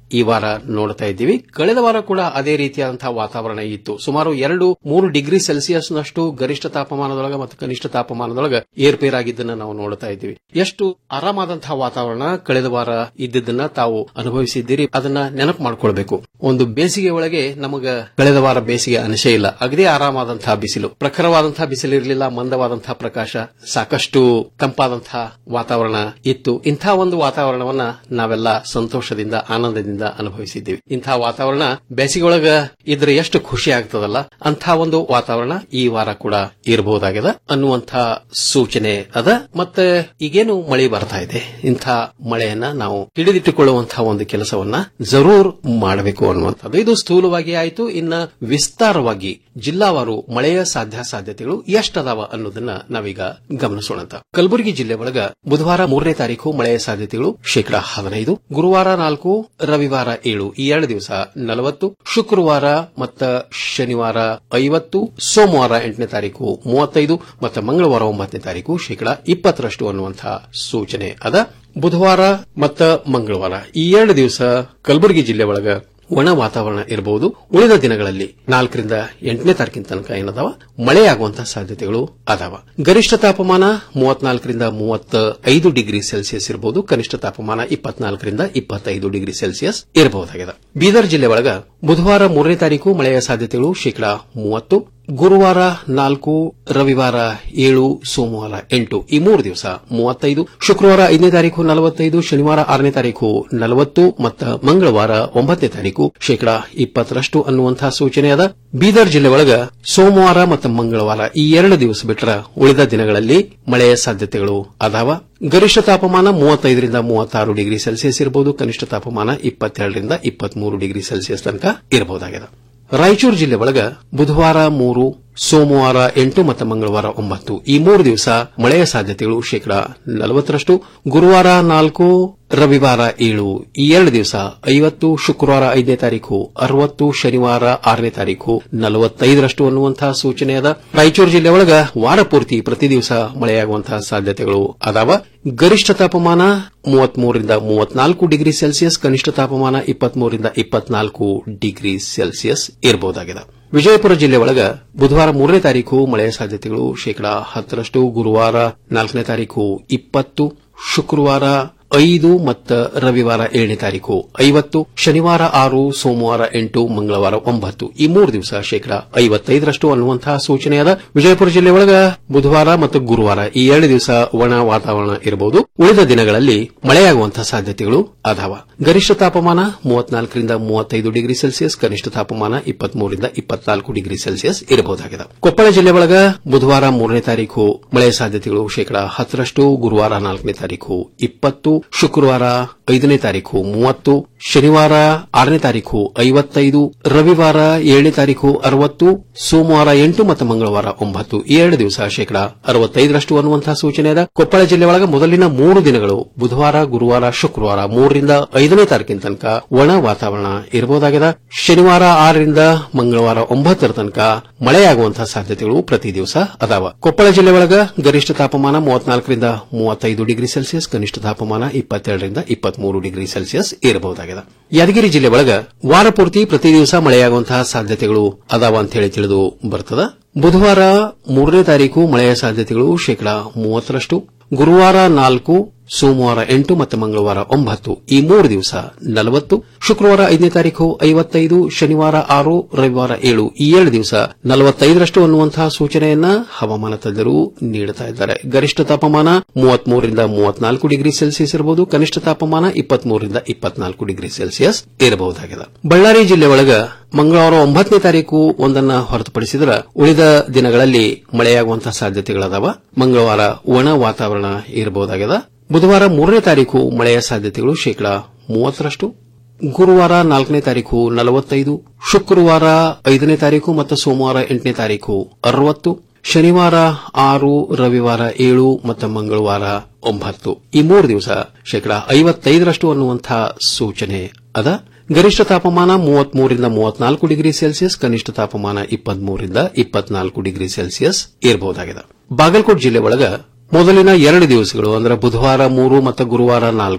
ಈ ವಾರ ನೋಡ್ತಾ ಇದ್ದೀವಿ ಕಳೆದ ವಾರ ಕೂಡ ಅದೇ ರೀತಿಯಾದಂತಹ ವಾತಾವರಣ ಇತ್ತು ಸುಮಾರು ಎರಡು ಮೂರು ಡಿಗ್ರಿ ಸೆಲ್ಸಿಯಸ್ನಷ್ಟು ಗರಿಷ್ಠ ತಾಪಮಾನದೊಳಗ ಮತ್ತು ಕನಿಷ್ಠ ತಾಪಮಾನದೊಳಗ ಏರ್ಪೇರಾಗಿದ್ದನ್ನ ನಾವು ನೋಡ್ತಾ ಇದ್ದೀವಿ ಎಷ್ಟು ಆರಾಮಾದಂತಹ ವಾತಾವರಣ ಕಳೆದ ವಾರ ಇದ್ದಿದ್ದನ್ನ ತಾವು ಅನುಭವಿಸಿದ್ದೀರಿ ಅದನ್ನ ನೆನಪು ಮಾಡ್ಕೊಳ್ಬೇಕು ಒಂದು ಬೇಸಿಗೆ ಒಳಗೆ ನಮಗ ಕಳೆದ ವಾರ ಬೇಸಿಗೆ ಅನಿಸೇ ಇಲ್ಲ ಅಗದೇ ಆರಾಮಾದಂತಹ ಬಿಸಿಲು ಪ್ರಖರವಾದಂತಹ ಬಿಸಿಲು ಇರಲಿಲ್ಲ ಮಂದವಾದಂತಹ ಪ್ರಕಾಶ ಸಾಕಷ್ಟು ತಂಪಾದಂತಹ ವಾತಾವರಣ ಇತ್ತು ಇಂಥ ಒಂದು ವಾತಾವರಣವನ್ನ ನಾವೆಲ್ಲ ಸಂತೋಷದಿಂದ ಆನಂದದಿಂದ ಅನುಭವಿಸಿದ್ದೀವಿ ಇಂಥ ವಾತಾವರಣ ಬೇಸಿಗೆ ಒಳಗ ಇದ್ರೆ ಎಷ್ಟು ಖುಷಿ ಆಗ್ತದಲ್ಲ ಅಂಥ ಒಂದು ವಾತಾವರಣ ಈ ವಾರ ಕೂಡ ಇರಬಹುದಾಗಿದೆ ಅನ್ನುವಂಥ ಸೂಚನೆ ಅದ ಮತ್ತೆ ಈಗೇನು ಮಳೆ ಬರ್ತಾ ಇದೆ ಇಂಥ ಮಳೆಯನ್ನ ನಾವು ಹಿಡಿದಿಟ್ಟುಕೊಳ್ಳುವಂತಹ ಒಂದು ಕೆಲಸವನ್ನ ಜರೂರ್ ಮಾಡಬೇಕು ಅನ್ನುವಂಥದ್ದು ಇದು ಸ್ಥೂಲವಾಗಿ ಆಯಿತು ಇನ್ನ ವಿಸ್ತಾರವಾಗಿ ಜಿಲ್ಲಾವಾರು ಮಳೆಯ ಸಾಧ್ಯ ಸಾಧ್ಯತೆಗಳು ಎಷ್ಟದಾವ ಅನ್ನೋದನ್ನ ನಾವೀಗ ಗಮನಿಸೋಣ ಅಂತ ಕಲಬುರಗಿ ಜಿಲ್ಲೆ ಒಳಗ ಬುಧವಾರ ಮೂರನೇ ತಾರೀಕು ಮಳೆಯ ಸಾಧ್ಯತೆಗಳು ಶೇಕಡಾ ಹದಿನೈದು ಗುರುವಾರ ನಾಲ್ಕು ರವಿವಾರ ಏಳು ಈ ಎರಡು ದಿವಸ ನಲವತ್ತು ಶುಕ್ರವಾರ ಮತ್ತ ಶನಿವಾರ ಐವತ್ತು ಸೋಮವಾರ ಎಂಟನೇ ತಾರೀಕು ಮೂವತ್ತೈದು ಮತ್ತು ಮಂಗಳವಾರ ಒಂಬತ್ತನೇ ತಾರೀಕು ಶೇಕಡಾ ಇಪ್ಪತ್ತರಷ್ಟು ಅನ್ನುವಂತಹ ಸೂಚನೆ ಅದ ಬುಧವಾರ ಮತ್ತ ಮಂಗಳವಾರ ಈ ಎರಡು ದಿವಸ ಕಲಬುರಗಿ ಜಿಲ್ಲೆ ಒಳಗ ಒಣ ವಾತಾವರಣ ಇರಬಹುದು ಉಳಿದ ದಿನಗಳಲ್ಲಿ ನಾಲ್ಕರಿಂದ ಎಂಟನೇ ತಾರೀಕಿನ ತನಕ ಏನದಾವ ಮಳೆಯಾಗುವಂತಹ ಸಾಧ್ಯತೆಗಳು ಅದಾವ ಗರಿಷ್ಠ ತಾಪಮಾನ ಮೂವತ್ನಾಲ್ಕರಿಂದ ಮೂವತ್ತ ಐದು ಡಿಗ್ರಿ ಸೆಲ್ಸಿಯಸ್ ಇರಬಹುದು ಕನಿಷ್ಠ ತಾಪಮಾನ ಇಪ್ಪತ್ನಾಲ್ಕರಿಂದ ಇಪ್ಪತ್ತೈದು ಡಿಗ್ರಿ ಸೆಲ್ಸಿಯಸ್ ಇರಬಹುದಾಗಿದೆ ಬೀದರ್ ಜಿಲ್ಲೆ ಒಳಗ ಬುಧವಾರ ಮೂರನೇ ತಾರೀಕು ಮಳೆಯ ಸಾಧ್ಯತೆಗಳು ಶೇಕಡಾ ಮೂವತ್ತು ಗುರುವಾರ ನಾಲ್ಕು ರವಿವಾರ ಏಳು ಸೋಮವಾರ ಎಂಟು ಈ ಮೂರು ದಿವಸ ಮೂವತ್ತೈದು ಶುಕ್ರವಾರ ಐದನೇ ತಾರೀಕು ನಲವತ್ತೈದು ಶನಿವಾರ ಆರನೇ ತಾರೀಕು ನಲವತ್ತು ಮತ್ತು ಮಂಗಳವಾರ ಒಂಬತ್ತನೇ ತಾರೀಕು ಶೇಕಡಾ ಇಪ್ಪತ್ತರಷ್ಟು ಅನ್ನುವಂತಹ ಸೂಚನೆ ಅದ ಬೀದರ್ ಜಿಲ್ಲೆ ಒಳಗ ಸೋಮವಾರ ಮತ್ತು ಮಂಗಳವಾರ ಈ ಎರಡು ದಿವಸ ಬಿಟ್ಟರ ಉಳಿದ ದಿನಗಳಲ್ಲಿ ಮಳೆಯ ಸಾಧ್ಯತೆಗಳು ಅದಾವ ಗರಿಷ್ಠ ತಾಪಮಾನ ಮೂವತ್ತೈದರಿಂದ ಮೂವತ್ತಾರು ಡಿಗ್ರಿ ಸೆಲ್ಸಿಯಸ್ ಇರಬಹುದು ಕನಿಷ್ಠ ತಾಪಮಾನ ಇಪ್ಪತ್ತೆರಡರಿಂದ ಇಪ್ಪತ್ಮೂರು ಡಿಗ್ರಿ ಸೆಲ್ಸಿಯಸ್ ತನಕ ಇರಬಹುದಾಗಿದೆ ರಾಯಚೂರು ಜಿಲ್ಲೆ ಒಳಗ ಬುಧವಾರ ಮೂರು ಸೋಮವಾರ ಎಂಟು ಮತ್ತು ಮಂಗಳವಾರ ಒಂಬತ್ತು ಈ ಮೂರು ದಿವಸ ಮಳೆಯ ಸಾಧ್ಯತೆಗಳು ಶೇಕಡಾ ನಲವತ್ತರಷ್ಟು ಗುರುವಾರ ನಾಲ್ಕು ರವಿವಾರ ಏಳು ಈ ಎರಡು ದಿವಸ ಐವತ್ತು ಶುಕ್ರವಾರ ಐದನೇ ತಾರೀಕು ಅರವತ್ತು ಶನಿವಾರ ಆರನೇ ತಾರೀಕು ನಲವತ್ತೈದರಷ್ಟು ಅನ್ನುವಂತಹ ಸೂಚನೆ ಅದ ರಾಯಚೂರು ಜಿಲ್ಲೆ ಒಳಗ ವಾರ ಪೂರ್ತಿ ಪ್ರತಿ ದಿವಸ ಮಳೆಯಾಗುವಂತಹ ಸಾಧ್ಯತೆಗಳು ಅದಾವ ಗರಿಷ್ಠ ತಾಪಮಾನ ಮೂವತ್ಮೂರರಿಂದ ಮೂವತ್ನಾಲ್ಕು ಡಿಗ್ರಿ ಸೆಲ್ಸಿಯಸ್ ಕನಿಷ್ಠ ತಾಪಮಾನ ಇಪ್ಪತ್ಮೂರರಿಂದ ಇಪ್ಪತ್ನಾಲ್ಕು ಡಿಗ್ರಿ ಸೆಲ್ಸಿಯಸ್ ಇರಬಹುದಾಗಿದೆ ವಿಜಯಪುರ ಜಿಲ್ಲೆ ಒಳಗ ಬುಧವಾರ ಮೂರನೇ ತಾರೀಕು ಮಳೆಯ ಸಾಧ್ಯತೆಗಳು ಶೇಕಡಾ ಹತ್ತರಷ್ಟು ಗುರುವಾರ ನಾಲ್ಕನೇ ತಾರೀಕು ಇಪ್ಪತ್ತು ಶುಕ್ರವಾರ ಐದು ಮತ್ತು ರವಿವಾರ ಏಳನೇ ತಾರೀಕು ಐವತ್ತು ಶನಿವಾರ ಆರು ಸೋಮವಾರ ಎಂಟು ಮಂಗಳವಾರ ಒಂಬತ್ತು ಈ ಮೂರು ದಿವಸ ಶೇಕಡಾ ಐವತ್ತೈದರಷ್ಟು ಅನ್ನುವಂತಹ ಸೂಚನೆಯಾದ ವಿಜಯಪುರ ಜಿಲ್ಲೆ ಒಳಗ ಬುಧವಾರ ಮತ್ತು ಗುರುವಾರ ಈ ಎರಡು ದಿವಸ ಒಣ ವಾತಾವರಣ ಇರಬಹುದು ಉಳಿದ ದಿನಗಳಲ್ಲಿ ಮಳೆಯಾಗುವಂತಹ ಸಾಧ್ಯತೆಗಳು ಅದಾವ ಗರಿಷ್ಠ ತಾಪಮಾನ ಮೂವತ್ನಾಲ್ಕರಿಂದ ಮೂವತ್ತೈದು ಡಿಗ್ರಿ ಸೆಲ್ಸಿಯಸ್ ಕನಿಷ್ಠ ತಾಪಮಾನ ಇಪ್ಪತ್ಮೂರರಿಂದ ಇಪ್ಪತ್ನಾಲ್ಕು ಡಿಗ್ರಿ ಸೆಲ್ಸಿಯಸ್ ಇರಬಹುದಾಗಿದೆ ಕೊಪ್ಪಳ ಜಿಲ್ಲೆ ಒಳಗ ಬುಧವಾರ ಮೂರನೇ ತಾರೀಕು ಮಳೆಯ ಸಾಧ್ಯತೆಗಳು ಶೇಕಡಾ ಹತ್ತರಷ್ಟು ಗುರುವಾರ ನಾಲ್ಕನೇ ತಾರೀಕು ಇಪ್ಪತ್ತು ಶುಕ್ರವಾರ ಐದನೇ ತಾರೀಕು ಮೂವತ್ತು ಶನಿವಾರ ಆರನೇ ತಾರೀಕು ಐವತ್ತೈದು ರವಿವಾರ ಏಳನೇ ತಾರೀಕು ಅರವತ್ತು ಸೋಮವಾರ ಎಂಟು ಮತ್ತು ಮಂಗಳವಾರ ಒಂಬತ್ತು ಈ ಎರಡು ದಿವಸ ಶೇಕಡಾ ಅರವತ್ತೈದರಷ್ಟು ಅನ್ನುವಂತಹ ಸೂಚನೆ ಇದೆ ಕೊಪ್ಪಳ ಜಿಲ್ಲೆ ಒಳಗ ಮೊದಲಿನ ಮೂರು ದಿನಗಳು ಬುಧವಾರ ಗುರುವಾರ ಶುಕ್ರವಾರ ಮೂರರಿಂದ ಐದನೇ ತಾರೀಕಿನ ತನಕ ಒಣ ವಾತಾವರಣ ಇರಬಹುದಾಗಿದೆ ಶನಿವಾರ ಆರರಿಂದ ಮಂಗಳವಾರ ಒಂಬತ್ತರ ತನಕ ಮಳೆಯಾಗುವಂತಹ ಸಾಧ್ಯತೆಗಳು ಪ್ರತಿ ದಿವಸ ಅದಾವ ಕೊಪ್ಪಳ ಜಿಲ್ಲೆ ಒಳಗ ಗರಿಷ್ಠ ತಾಪಮಾನ ಮೂವತ್ನಾಲ್ಕರಿಂದ ಮೂವತ್ತೈದು ಡಿಗ್ರಿ ಸೆಲ್ಸಿಯಸ್ ಕನಿಷ್ಠ ತಾಪಮಾನ ಇಪ್ಪತ್ತೆರಡರಿಂದ ಇಪ್ಪತ್ಮೂರು ಡಿಗ್ರಿ ಸೆಲ್ಸಿಯಸ್ ಇರಬಹುದಾಗಿದೆ ಯಾದಗಿರಿ ಜಿಲ್ಲೆ ಒಳಗ ವಾರ ಪೂರ್ತಿ ಪ್ರತಿ ದಿವಸ ಮಳೆಯಾಗುವಂತಹ ಸಾಧ್ಯತೆಗಳು ಅದಾವ ಅಂತ ಹೇಳಿ ತಿಳಿದು ಬರ್ತದ ಬುಧವಾರ ಮೂರನೇ ತಾರೀಕು ಮಳೆಯ ಸಾಧ್ಯತೆಗಳು ಶೇಕಡಾ ಮೂವತ್ತರಷ್ಟು ಗುರುವಾರ ನಾಲ್ಕು ಸೋಮವಾರ ಎಂಟು ಮತ್ತು ಮಂಗಳವಾರ ಒಂಬತ್ತು ಈ ಮೂರು ದಿವಸ ನಲವತ್ತು ಶುಕ್ರವಾರ ಐದನೇ ತಾರೀಕು ಐವತ್ತೈದು ಶನಿವಾರ ಆರು ರವಿವಾರ ಏಳು ಈ ಏಳು ದಿವಸ ನಲವತ್ತೈದರಷ್ಟು ಅನ್ನುವಂತಹ ಸೂಚನೆಯನ್ನ ಹವಾಮಾನ ತಜ್ಞರು ನೀಡುತ್ತಾ ಇದ್ದಾರೆ ಗರಿಷ್ಠ ತಾಪಮಾನ ಮೂವತ್ಮೂರರಿಂದ ಮೂವತ್ನಾಲ್ಕು ಡಿಗ್ರಿ ಸೆಲ್ಸಿಯಸ್ ಇರಬಹುದು ಕನಿಷ್ಠ ತಾಪಮಾನ ಇಪ್ಪತ್ಮೂರರಿಂದ ಇಪ್ಪತ್ನಾಲ್ಕು ಡಿಗ್ರಿ ಸೆಲ್ಸಿಯಸ್ ಇರಬಹುದಾಗಿದೆ ಬಳ್ಳಾರಿ ಜಿಲ್ಲೆ ಒಳಗ ಮಂಗಳವಾರ ಒಂಬತ್ತನೇ ತಾರೀಕು ಒಂದನ್ನ ಹೊರತುಪಡಿಸಿದ್ರ ಉಳಿದ ದಿನಗಳಲ್ಲಿ ಮಳೆಯಾಗುವಂತಹ ಸಾಧ್ಯತೆಗಳದಾವ ಮಂಗಳವಾರ ಒಣ ವಾತಾವರಣ ಇರಬಹುದಾಗಿದೆ ಬುಧವಾರ ಮೂರನೇ ತಾರೀಕು ಮಳೆಯ ಸಾಧ್ಯತೆಗಳು ಶೇಕಡಾ ಮೂವತ್ತರಷ್ಟು ಗುರುವಾರ ನಾಲ್ಕನೇ ತಾರೀಕು ನಲವತ್ತೈದು ಶುಕ್ರವಾರ ಐದನೇ ತಾರೀಕು ಮತ್ತು ಸೋಮವಾರ ಎಂಟನೇ ತಾರೀಕು ಅರವತ್ತು ಶನಿವಾರ ಆರು ರವಿವಾರ ಏಳು ಮತ್ತು ಮಂಗಳವಾರ ಒಂಬತ್ತು ಈ ಮೂರು ದಿವಸ ಶೇಕಡಾ ಐವತ್ತೈದರಷ್ಟು ಅನ್ನುವಂತಹ ಸೂಚನೆ ಅದ ಗರಿಷ್ಠ ತಾಪಮಾನ ಮೂವತ್ಮೂರರಿಂದ ಮೂವತ್ನಾಲ್ಕು ಡಿಗ್ರಿ ಸೆಲ್ಸಿಯಸ್ ಕನಿಷ್ಠ ತಾಪಮಾನ ಇಪ್ಪತ್ಮೂರರಿಂದ ಇಪ್ಪತ್ನಾಲ್ಕು ಡಿಗ್ರಿ ಸೆಲ್ಸಿಯಸ್ ಇರಬಹುದಾಗಿದೆ ಬಾಗಲಕೋಟೆ ಜಿಲ್ಲೆ ಒಳಗ ಮೊದಲಿನ ಎರಡು ದಿವಸಗಳು ಅಂದ್ರೆ ಬುಧವಾರ ಮೂರು ಮತ್ತು ಗುರುವಾರ ನಾಲ್ಕು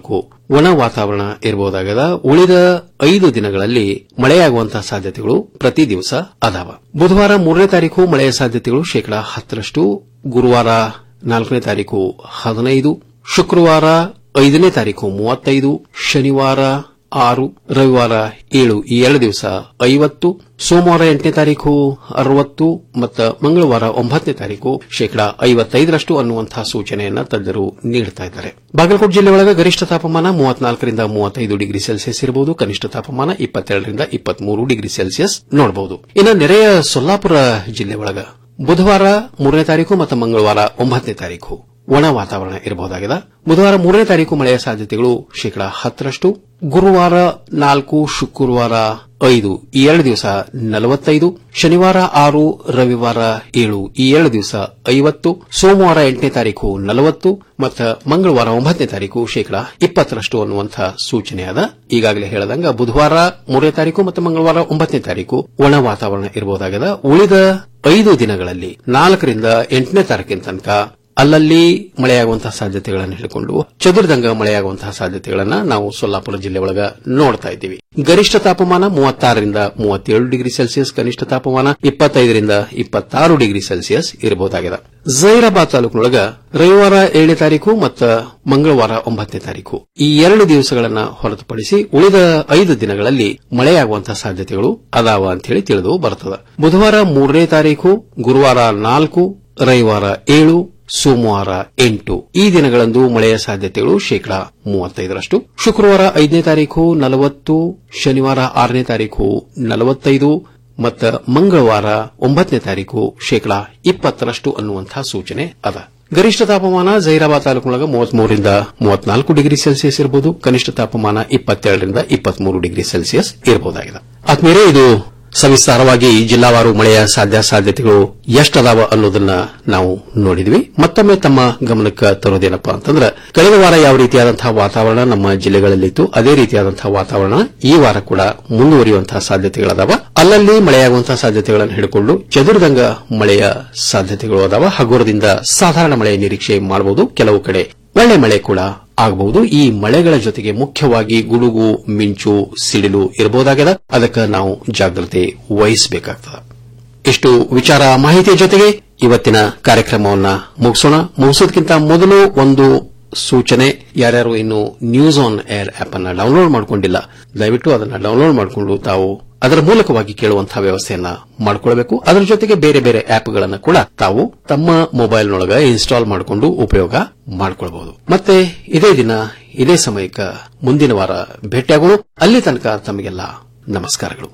ಒಣ ವಾತಾವರಣ ಇರಬಹುದಾಗದ ಉಳಿದ ಐದು ದಿನಗಳಲ್ಲಿ ಮಳೆಯಾಗುವಂತಹ ಸಾಧ್ಯತೆಗಳು ಪ್ರತಿ ದಿವಸ ಅದಾವ ಬುಧವಾರ ಮೂರನೇ ತಾರೀಕು ಮಳೆಯ ಸಾಧ್ಯತೆಗಳು ಶೇಕಡಾ ಹತ್ತರಷ್ಟು ಗುರುವಾರ ನಾಲ್ಕನೇ ತಾರೀಕು ಹದಿನೈದು ಶುಕ್ರವಾರ ಐದನೇ ತಾರೀಕು ಮೂವತ್ತೈದು ಶನಿವಾರ ಆರು ರವಿವಾರ ಏಳು ಈ ಎರಡು ದಿವಸ ಐವತ್ತು ಸೋಮವಾರ ಎಂಟನೇ ತಾರೀಕು ಅರವತ್ತು ಮತ್ತು ಮಂಗಳವಾರ ಒಂಬತ್ತನೇ ತಾರೀಕು ಶೇಕಡಾ ಐವತ್ತೈದರಷ್ಟು ಅನ್ನುವಂತಹ ಸೂಚನೆಯನ್ನ ತಜ್ಞರು ನೀಡುತ್ತಾ ಇದ್ದಾರೆ ಬಾಗಲಕೋಟೆ ಜಿಲ್ಲೆ ಒಳಗ ಗರಿಷ್ಠ ತಾಪಮಾನ ಮೂವತ್ನಾಲ್ಕರಿಂದ ಮೂವತ್ತೈದು ಡಿಗ್ರಿ ಸೆಲ್ಸಿಯಸ್ ಇರಬಹುದು ಕನಿಷ್ಠ ತಾಪಮಾನ ಇಪ್ಪತ್ತೆರಡರಿಂದ ಇಪ್ಪತ್ಮೂರು ಡಿಗ್ರಿ ಸೆಲ್ಸಿಯಸ್ ನೋಡಬಹುದು ಇನ್ನು ನೆರೆಯ ಸೊಲ್ಲಾಪುರ ಜಿಲ್ಲೆ ಒಳಗ ಬುಧವಾರ ಮೂರನೇ ತಾರೀಕು ಮತ್ತು ಮಂಗಳವಾರ ಒಂಬತ್ತನೇ ತಾರೀಕು ಒಣ ವಾತಾವರಣ ಇರಬಹುದಾಗಿದೆ ಬುಧವಾರ ಮೂರನೇ ತಾರೀಕು ಮಳೆಯ ಸಾಧ್ಯತೆಗಳು ಶೇಕಡಾ ಹತ್ತರಷ್ಟು ಗುರುವಾರ ನಾಲ್ಕು ಶುಕ್ರವಾರ ಐದು ಈ ಎರಡು ದಿವಸ ನಲವತ್ತೈದು ಶನಿವಾರ ಆರು ರವಿವಾರ ಏಳು ಈ ಎರಡು ದಿವಸ ಐವತ್ತು ಸೋಮವಾರ ಎಂಟನೇ ತಾರೀಕು ನಲವತ್ತು ಮತ್ತು ಮಂಗಳವಾರ ಒಂಬತ್ತನೇ ತಾರೀಕು ಶೇಕಡಾ ಇಪ್ಪತ್ತರಷ್ಟು ಅನ್ನುವಂತಹ ಸೂಚನೆಯಾದ ಈಗಾಗಲೇ ಹೇಳದಂಗ ಬುಧವಾರ ಮೂರನೇ ತಾರೀಕು ಮತ್ತು ಮಂಗಳವಾರ ಒಂಬತ್ತನೇ ತಾರೀಕು ಒಣ ವಾತಾವರಣ ಇರಬಹುದಾಗಿದೆ ಉಳಿದ ಐದು ದಿನಗಳಲ್ಲಿ ನಾಲ್ಕರಿಂದ ಎಂಟನೇ ತಾರೀಕಿನ ತನಕ ಅಲ್ಲಲ್ಲಿ ಮಳೆಯಾಗುವಂತಹ ಸಾಧ್ಯತೆಗಳನ್ನು ಹಿಡಿಕೊಂಡು ಚದುರಿದಂಗ ಮಳೆಯಾಗುವಂತಹ ಸಾಧ್ಯತೆಗಳನ್ನ ನಾವು ಸೊಲ್ಲಾಪುರ ಜಿಲ್ಲೆ ಒಳಗ ನೋಡ್ತಾ ಇದ್ದೀವಿ ಗರಿಷ್ಠ ತಾಪಮಾನ ಮೂವತ್ತಾರರಿಂದ ಮೂವತ್ತೇಳು ಡಿಗ್ರಿ ಸೆಲ್ಸಿಯಸ್ ಕನಿಷ್ಠ ತಾಪಮಾನ ಇಪ್ಪತ್ತೈದರಿಂದ ಇಪ್ಪತ್ತಾರು ಡಿಗ್ರಿ ಸೆಲ್ಸಿಯಸ್ ಇರಬಹುದಾಗಿದೆ ಜೈರಾಬಾದ್ ತಾಲೂಕಿನೊಳಗ ರವಿವಾರ ಏಳನೇ ತಾರೀಕು ಮತ್ತು ಮಂಗಳವಾರ ಒಂಬತ್ತನೇ ತಾರೀಕು ಈ ಎರಡು ದಿವಸಗಳನ್ನ ಹೊರತುಪಡಿಸಿ ಉಳಿದ ಐದು ದಿನಗಳಲ್ಲಿ ಮಳೆಯಾಗುವಂತಹ ಸಾಧ್ಯತೆಗಳು ಅದಾವ ಅಂತ ಹೇಳಿ ತಿಳಿದು ಬರುತ್ತದೆ ಬುಧವಾರ ಮೂರನೇ ತಾರೀಕು ಗುರುವಾರ ನಾಲ್ಕು ರವಿವಾರ ಏಳು ಸೋಮವಾರ ಎಂಟು ಈ ದಿನಗಳಂದು ಮಳೆಯ ಸಾಧ್ಯತೆಗಳು ಶೇಕಡಾ ಮೂವತ್ತೈದರಷ್ಟು ಶುಕ್ರವಾರ ಐದನೇ ತಾರೀಕು ನಲವತ್ತು ಶನಿವಾರ ಆರನೇ ತಾರೀಕು ನಲವತ್ತೈದು ಮತ್ತು ಮಂಗಳವಾರ ಒಂಬತ್ತನೇ ತಾರೀಕು ಶೇಕಡಾ ಇಪ್ಪತ್ತರಷ್ಟು ಅನ್ನುವಂತಹ ಸೂಚನೆ ಅದ ಗರಿಷ್ಠ ತಾಪಮಾನ ಜೈರಾಬಾದ್ ತಾಲೂಕಿನೊಳಗ ಮೂವತ್ಮೂರರಿಂದ ಮೂವತ್ನಾಲ್ಕು ಡಿಗ್ರಿ ಸೆಲ್ಸಿಯಸ್ ಇರಬಹುದು ಕನಿಷ್ಠ ತಾಪಮಾನ ಇಪ್ಪತ್ತೆರಡರಿಂದ ಇಪ್ಪತ್ಮೂರು ಡಿಗ್ರಿ ಸೆಲ್ಸಿಯಸ್ ಇರಬಹುದಾಗಿದೆ ಆದ್ಮೇಲೆ ಇದು ಸವಿಸ್ತಾರವಾಗಿ ಜಿಲ್ಲಾವಾರು ಮಳೆಯ ಸಾಧ್ಯ ಸಾಧ್ಯತೆಗಳು ಎಷ್ಟದಾವ ಅನ್ನೋದನ್ನ ನಾವು ನೋಡಿದ್ವಿ ಮತ್ತೊಮ್ಮೆ ತಮ್ಮ ಗಮನಕ್ಕೆ ತರೋದೇನಪ್ಪಾ ಅಂತಂದ್ರೆ ಕಳೆದ ವಾರ ಯಾವ ರೀತಿಯಾದಂತಹ ವಾತಾವರಣ ನಮ್ಮ ಜಿಲ್ಲೆಗಳಲ್ಲಿತ್ತು ಅದೇ ರೀತಿಯಾದಂತಹ ವಾತಾವರಣ ಈ ವಾರ ಕೂಡ ಮುಂದುವರಿಯುವಂತಹ ಸಾಧ್ಯತೆಗಳದಾವ ಅಲ್ಲಲ್ಲಿ ಮಳೆಯಾಗುವಂತಹ ಸಾಧ್ಯತೆಗಳನ್ನು ಹಿಡಿಕೊಂಡು ಚದುರಿದಂಗ ಮಳೆಯ ಸಾಧ್ಯತೆಗಳು ಅದಾವ ಹಗುರದಿಂದ ಸಾಧಾರಣ ಮಳೆಯ ನಿರೀಕ್ಷೆ ಮಾಡಬಹುದು ಕೆಲವು ಕಡೆ ಒಳ್ಳೆ ಮಳೆ ಕೂಡ ಆಗಬಹುದು ಈ ಮಳೆಗಳ ಜೊತೆಗೆ ಮುಖ್ಯವಾಗಿ ಗುಡುಗು ಮಿಂಚು ಸಿಡಿಲು ಇರಬಹುದಾಗಿದೆ ಅದಕ್ಕೆ ನಾವು ಜಾಗ್ರತೆ ವಹಿಸಬೇಕಾಗ್ತದೆ ಇಷ್ಟು ವಿಚಾರ ಮಾಹಿತಿಯ ಜೊತೆಗೆ ಇವತ್ತಿನ ಕಾರ್ಯಕ್ರಮವನ್ನ ಮುಗಿಸೋಣ ಮುಗಿಸೋದಕ್ಕಿಂತ ಮೊದಲು ಒಂದು ಸೂಚನೆ ಯಾರ್ಯಾರು ಇನ್ನು ನ್ಯೂಸ್ ಆನ್ ಏರ್ ಆಪ್ ಅನ್ನ ಡೌನ್ಲೋಡ್ ಮಾಡಿಕೊಂಡಿಲ್ಲ ದಯವಿಟ್ಟು ಅದನ್ನ ಡೌನ್ಲೋಡ್ ಮಾಡಿಕೊಂಡು ತಾವು ಅದರ ಮೂಲಕವಾಗಿ ಕೇಳುವಂತಹ ವ್ಯವಸ್ಥೆಯನ್ನ ಮಾಡಿಕೊಳ್ಳಬೇಕು ಅದರ ಜೊತೆಗೆ ಬೇರೆ ಬೇರೆ ಆಪ್ಗಳನ್ನು ಕೂಡ ತಾವು ತಮ್ಮ ಮೊಬೈಲ್ನೊಳಗ ಇನ್ಸ್ಟಾಲ್ ಮಾಡಿಕೊಂಡು ಉಪಯೋಗ ಮಾಡಿಕೊಳ್ಳಬಹುದು ಮತ್ತೆ ಇದೇ ದಿನ ಇದೇ ಸಮಯಕ್ಕೆ ಮುಂದಿನ ವಾರ ಭೇಟಿಯಾಗೋಣ ಅಲ್ಲಿ ತನಕ ತಮಗೆಲ್ಲ ನಮಸ್ಕಾರಗಳು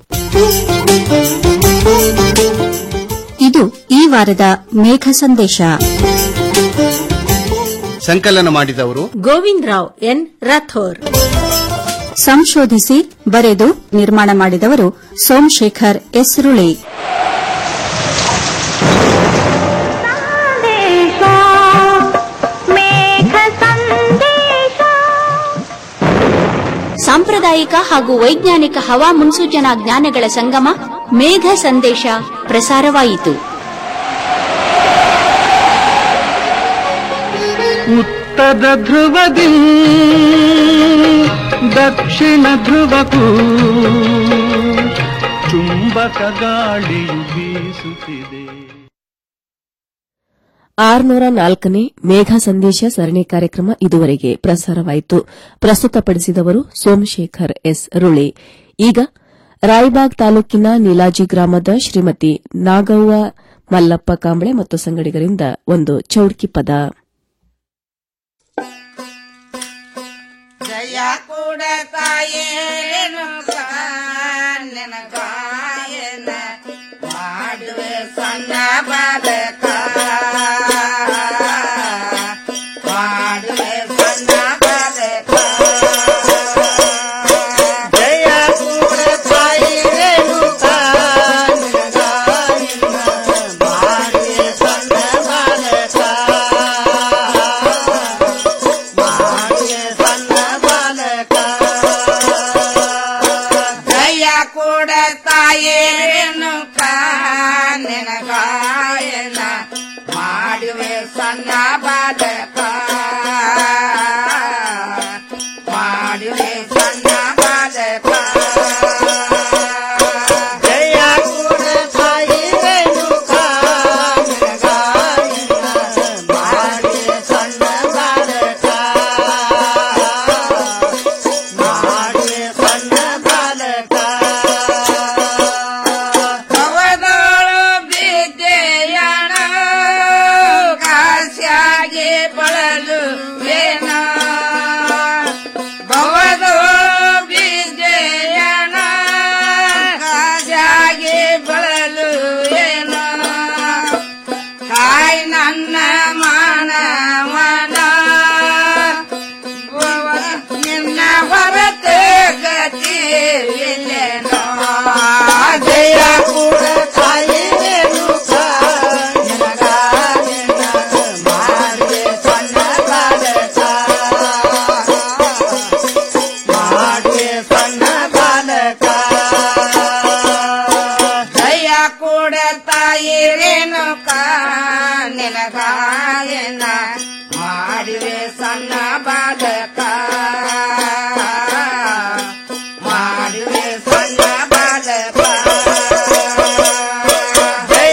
ಇದು ಈ ವಾರದ ಮೇಘ ಸಂದೇಶ ಸಂಕಲನ ಮಾಡಿದವರು ಗೋವಿಂದ್ ರಾವ್ ಎನ್ ರಾಥೋರ್ ಸಂಶೋಧಿಸಿ ಬರೆದು ನಿರ್ಮಾಣ ಮಾಡಿದವರು ಸೋಮಶೇಖರ್ ಎಸ್ ರುಳಿ ಸಾಂಪ್ರದಾಯಿಕ ಹಾಗೂ ವೈಜ್ಞಾನಿಕ ಹವಾ ಮುನ್ಸೂಚನಾ ಜ್ಞಾನಗಳ ಸಂಗಮ ಮೇಘ ಸಂದೇಶ ಪ್ರಸಾರವಾಯಿತು ಉತ್ತರ ಧ್ರುವದಿ ದಕ್ಷಿಣ ಧ್ರುವಕ್ಕೂ ಚುಂಬಕ ಗಾಳಿಯು ಬೀಸುತ್ತಿದೆ ಆರುನೂರ ನಾಲ್ಕನೇ ಮೇಘ ಸಂದೇಶ ಸರಣಿ ಕಾರ್ಯಕ್ರಮ ಇದುವರೆಗೆ ಪ್ರಸಾರವಾಯಿತು ಪ್ರಸ್ತುತಪಡಿಸಿದವರು ಸೋಮಶೇಖರ್ ಎಸ್ ರುಳಿ ಈಗ ರಾಯಬಾಗ್ ತಾಲೂಕಿನ ನೀಲಾಜಿ ಗ್ರಾಮದ ಶ್ರೀಮತಿ ನಾಗವ್ವ ಮಲ್ಲಪ್ಪ ಕಾಂಬಳೆ ಮತ್ತು ಸಂಗಡಿಗರಿಂದ ಒಂದು ಚೌಡ್ಕಿ ಪದ ಜಯ ಕೂಡ ತಾಯೇನು ನಿನ ಗಾಯನ ಮಾಡುವೆ ಸಣ್ಣ ಬಾಲಕ ಮಾಡುವೆ ಸಣ್ಣ ಬಾಲಕ ಜಯ ಕೂಡ ತಾಯೇನು ನಿನ ಗಾಯನ ಮಾಡುವೆ ಸಣ್ಣ ಬಾಲಕ ಜಯ ಕೂಡ ತಾಯೇನು ಕಾನಿನ ಗಾಯನ ಮಾಡುವೆ ಸಣ್ಣ ಬಾಲಕ ನನ್ನ ಮಾನವನ ನಿನ್ನ ಹೊರತು ಗತಿ ಇಲ್ಲೇನೋ ಜಯ ಕೂಡ ತಾಯಿ ರೇಣುಕಾ ನಿನಗ ನಿನ್ನ ಮಾಡಿದೆ ಸಣ್ಣ ಬಾಲಕ ಮಾಡಿದೆ ಸಣ್ಣ ಬಾಲಕ ಜಯ ಕೂಡ ತಾಯಿ ರೇಣುಕಾ ನಿನಗಾಯನ ಮಾಡಿವೆ ಸಣ್ಣ ಬಾಲಕ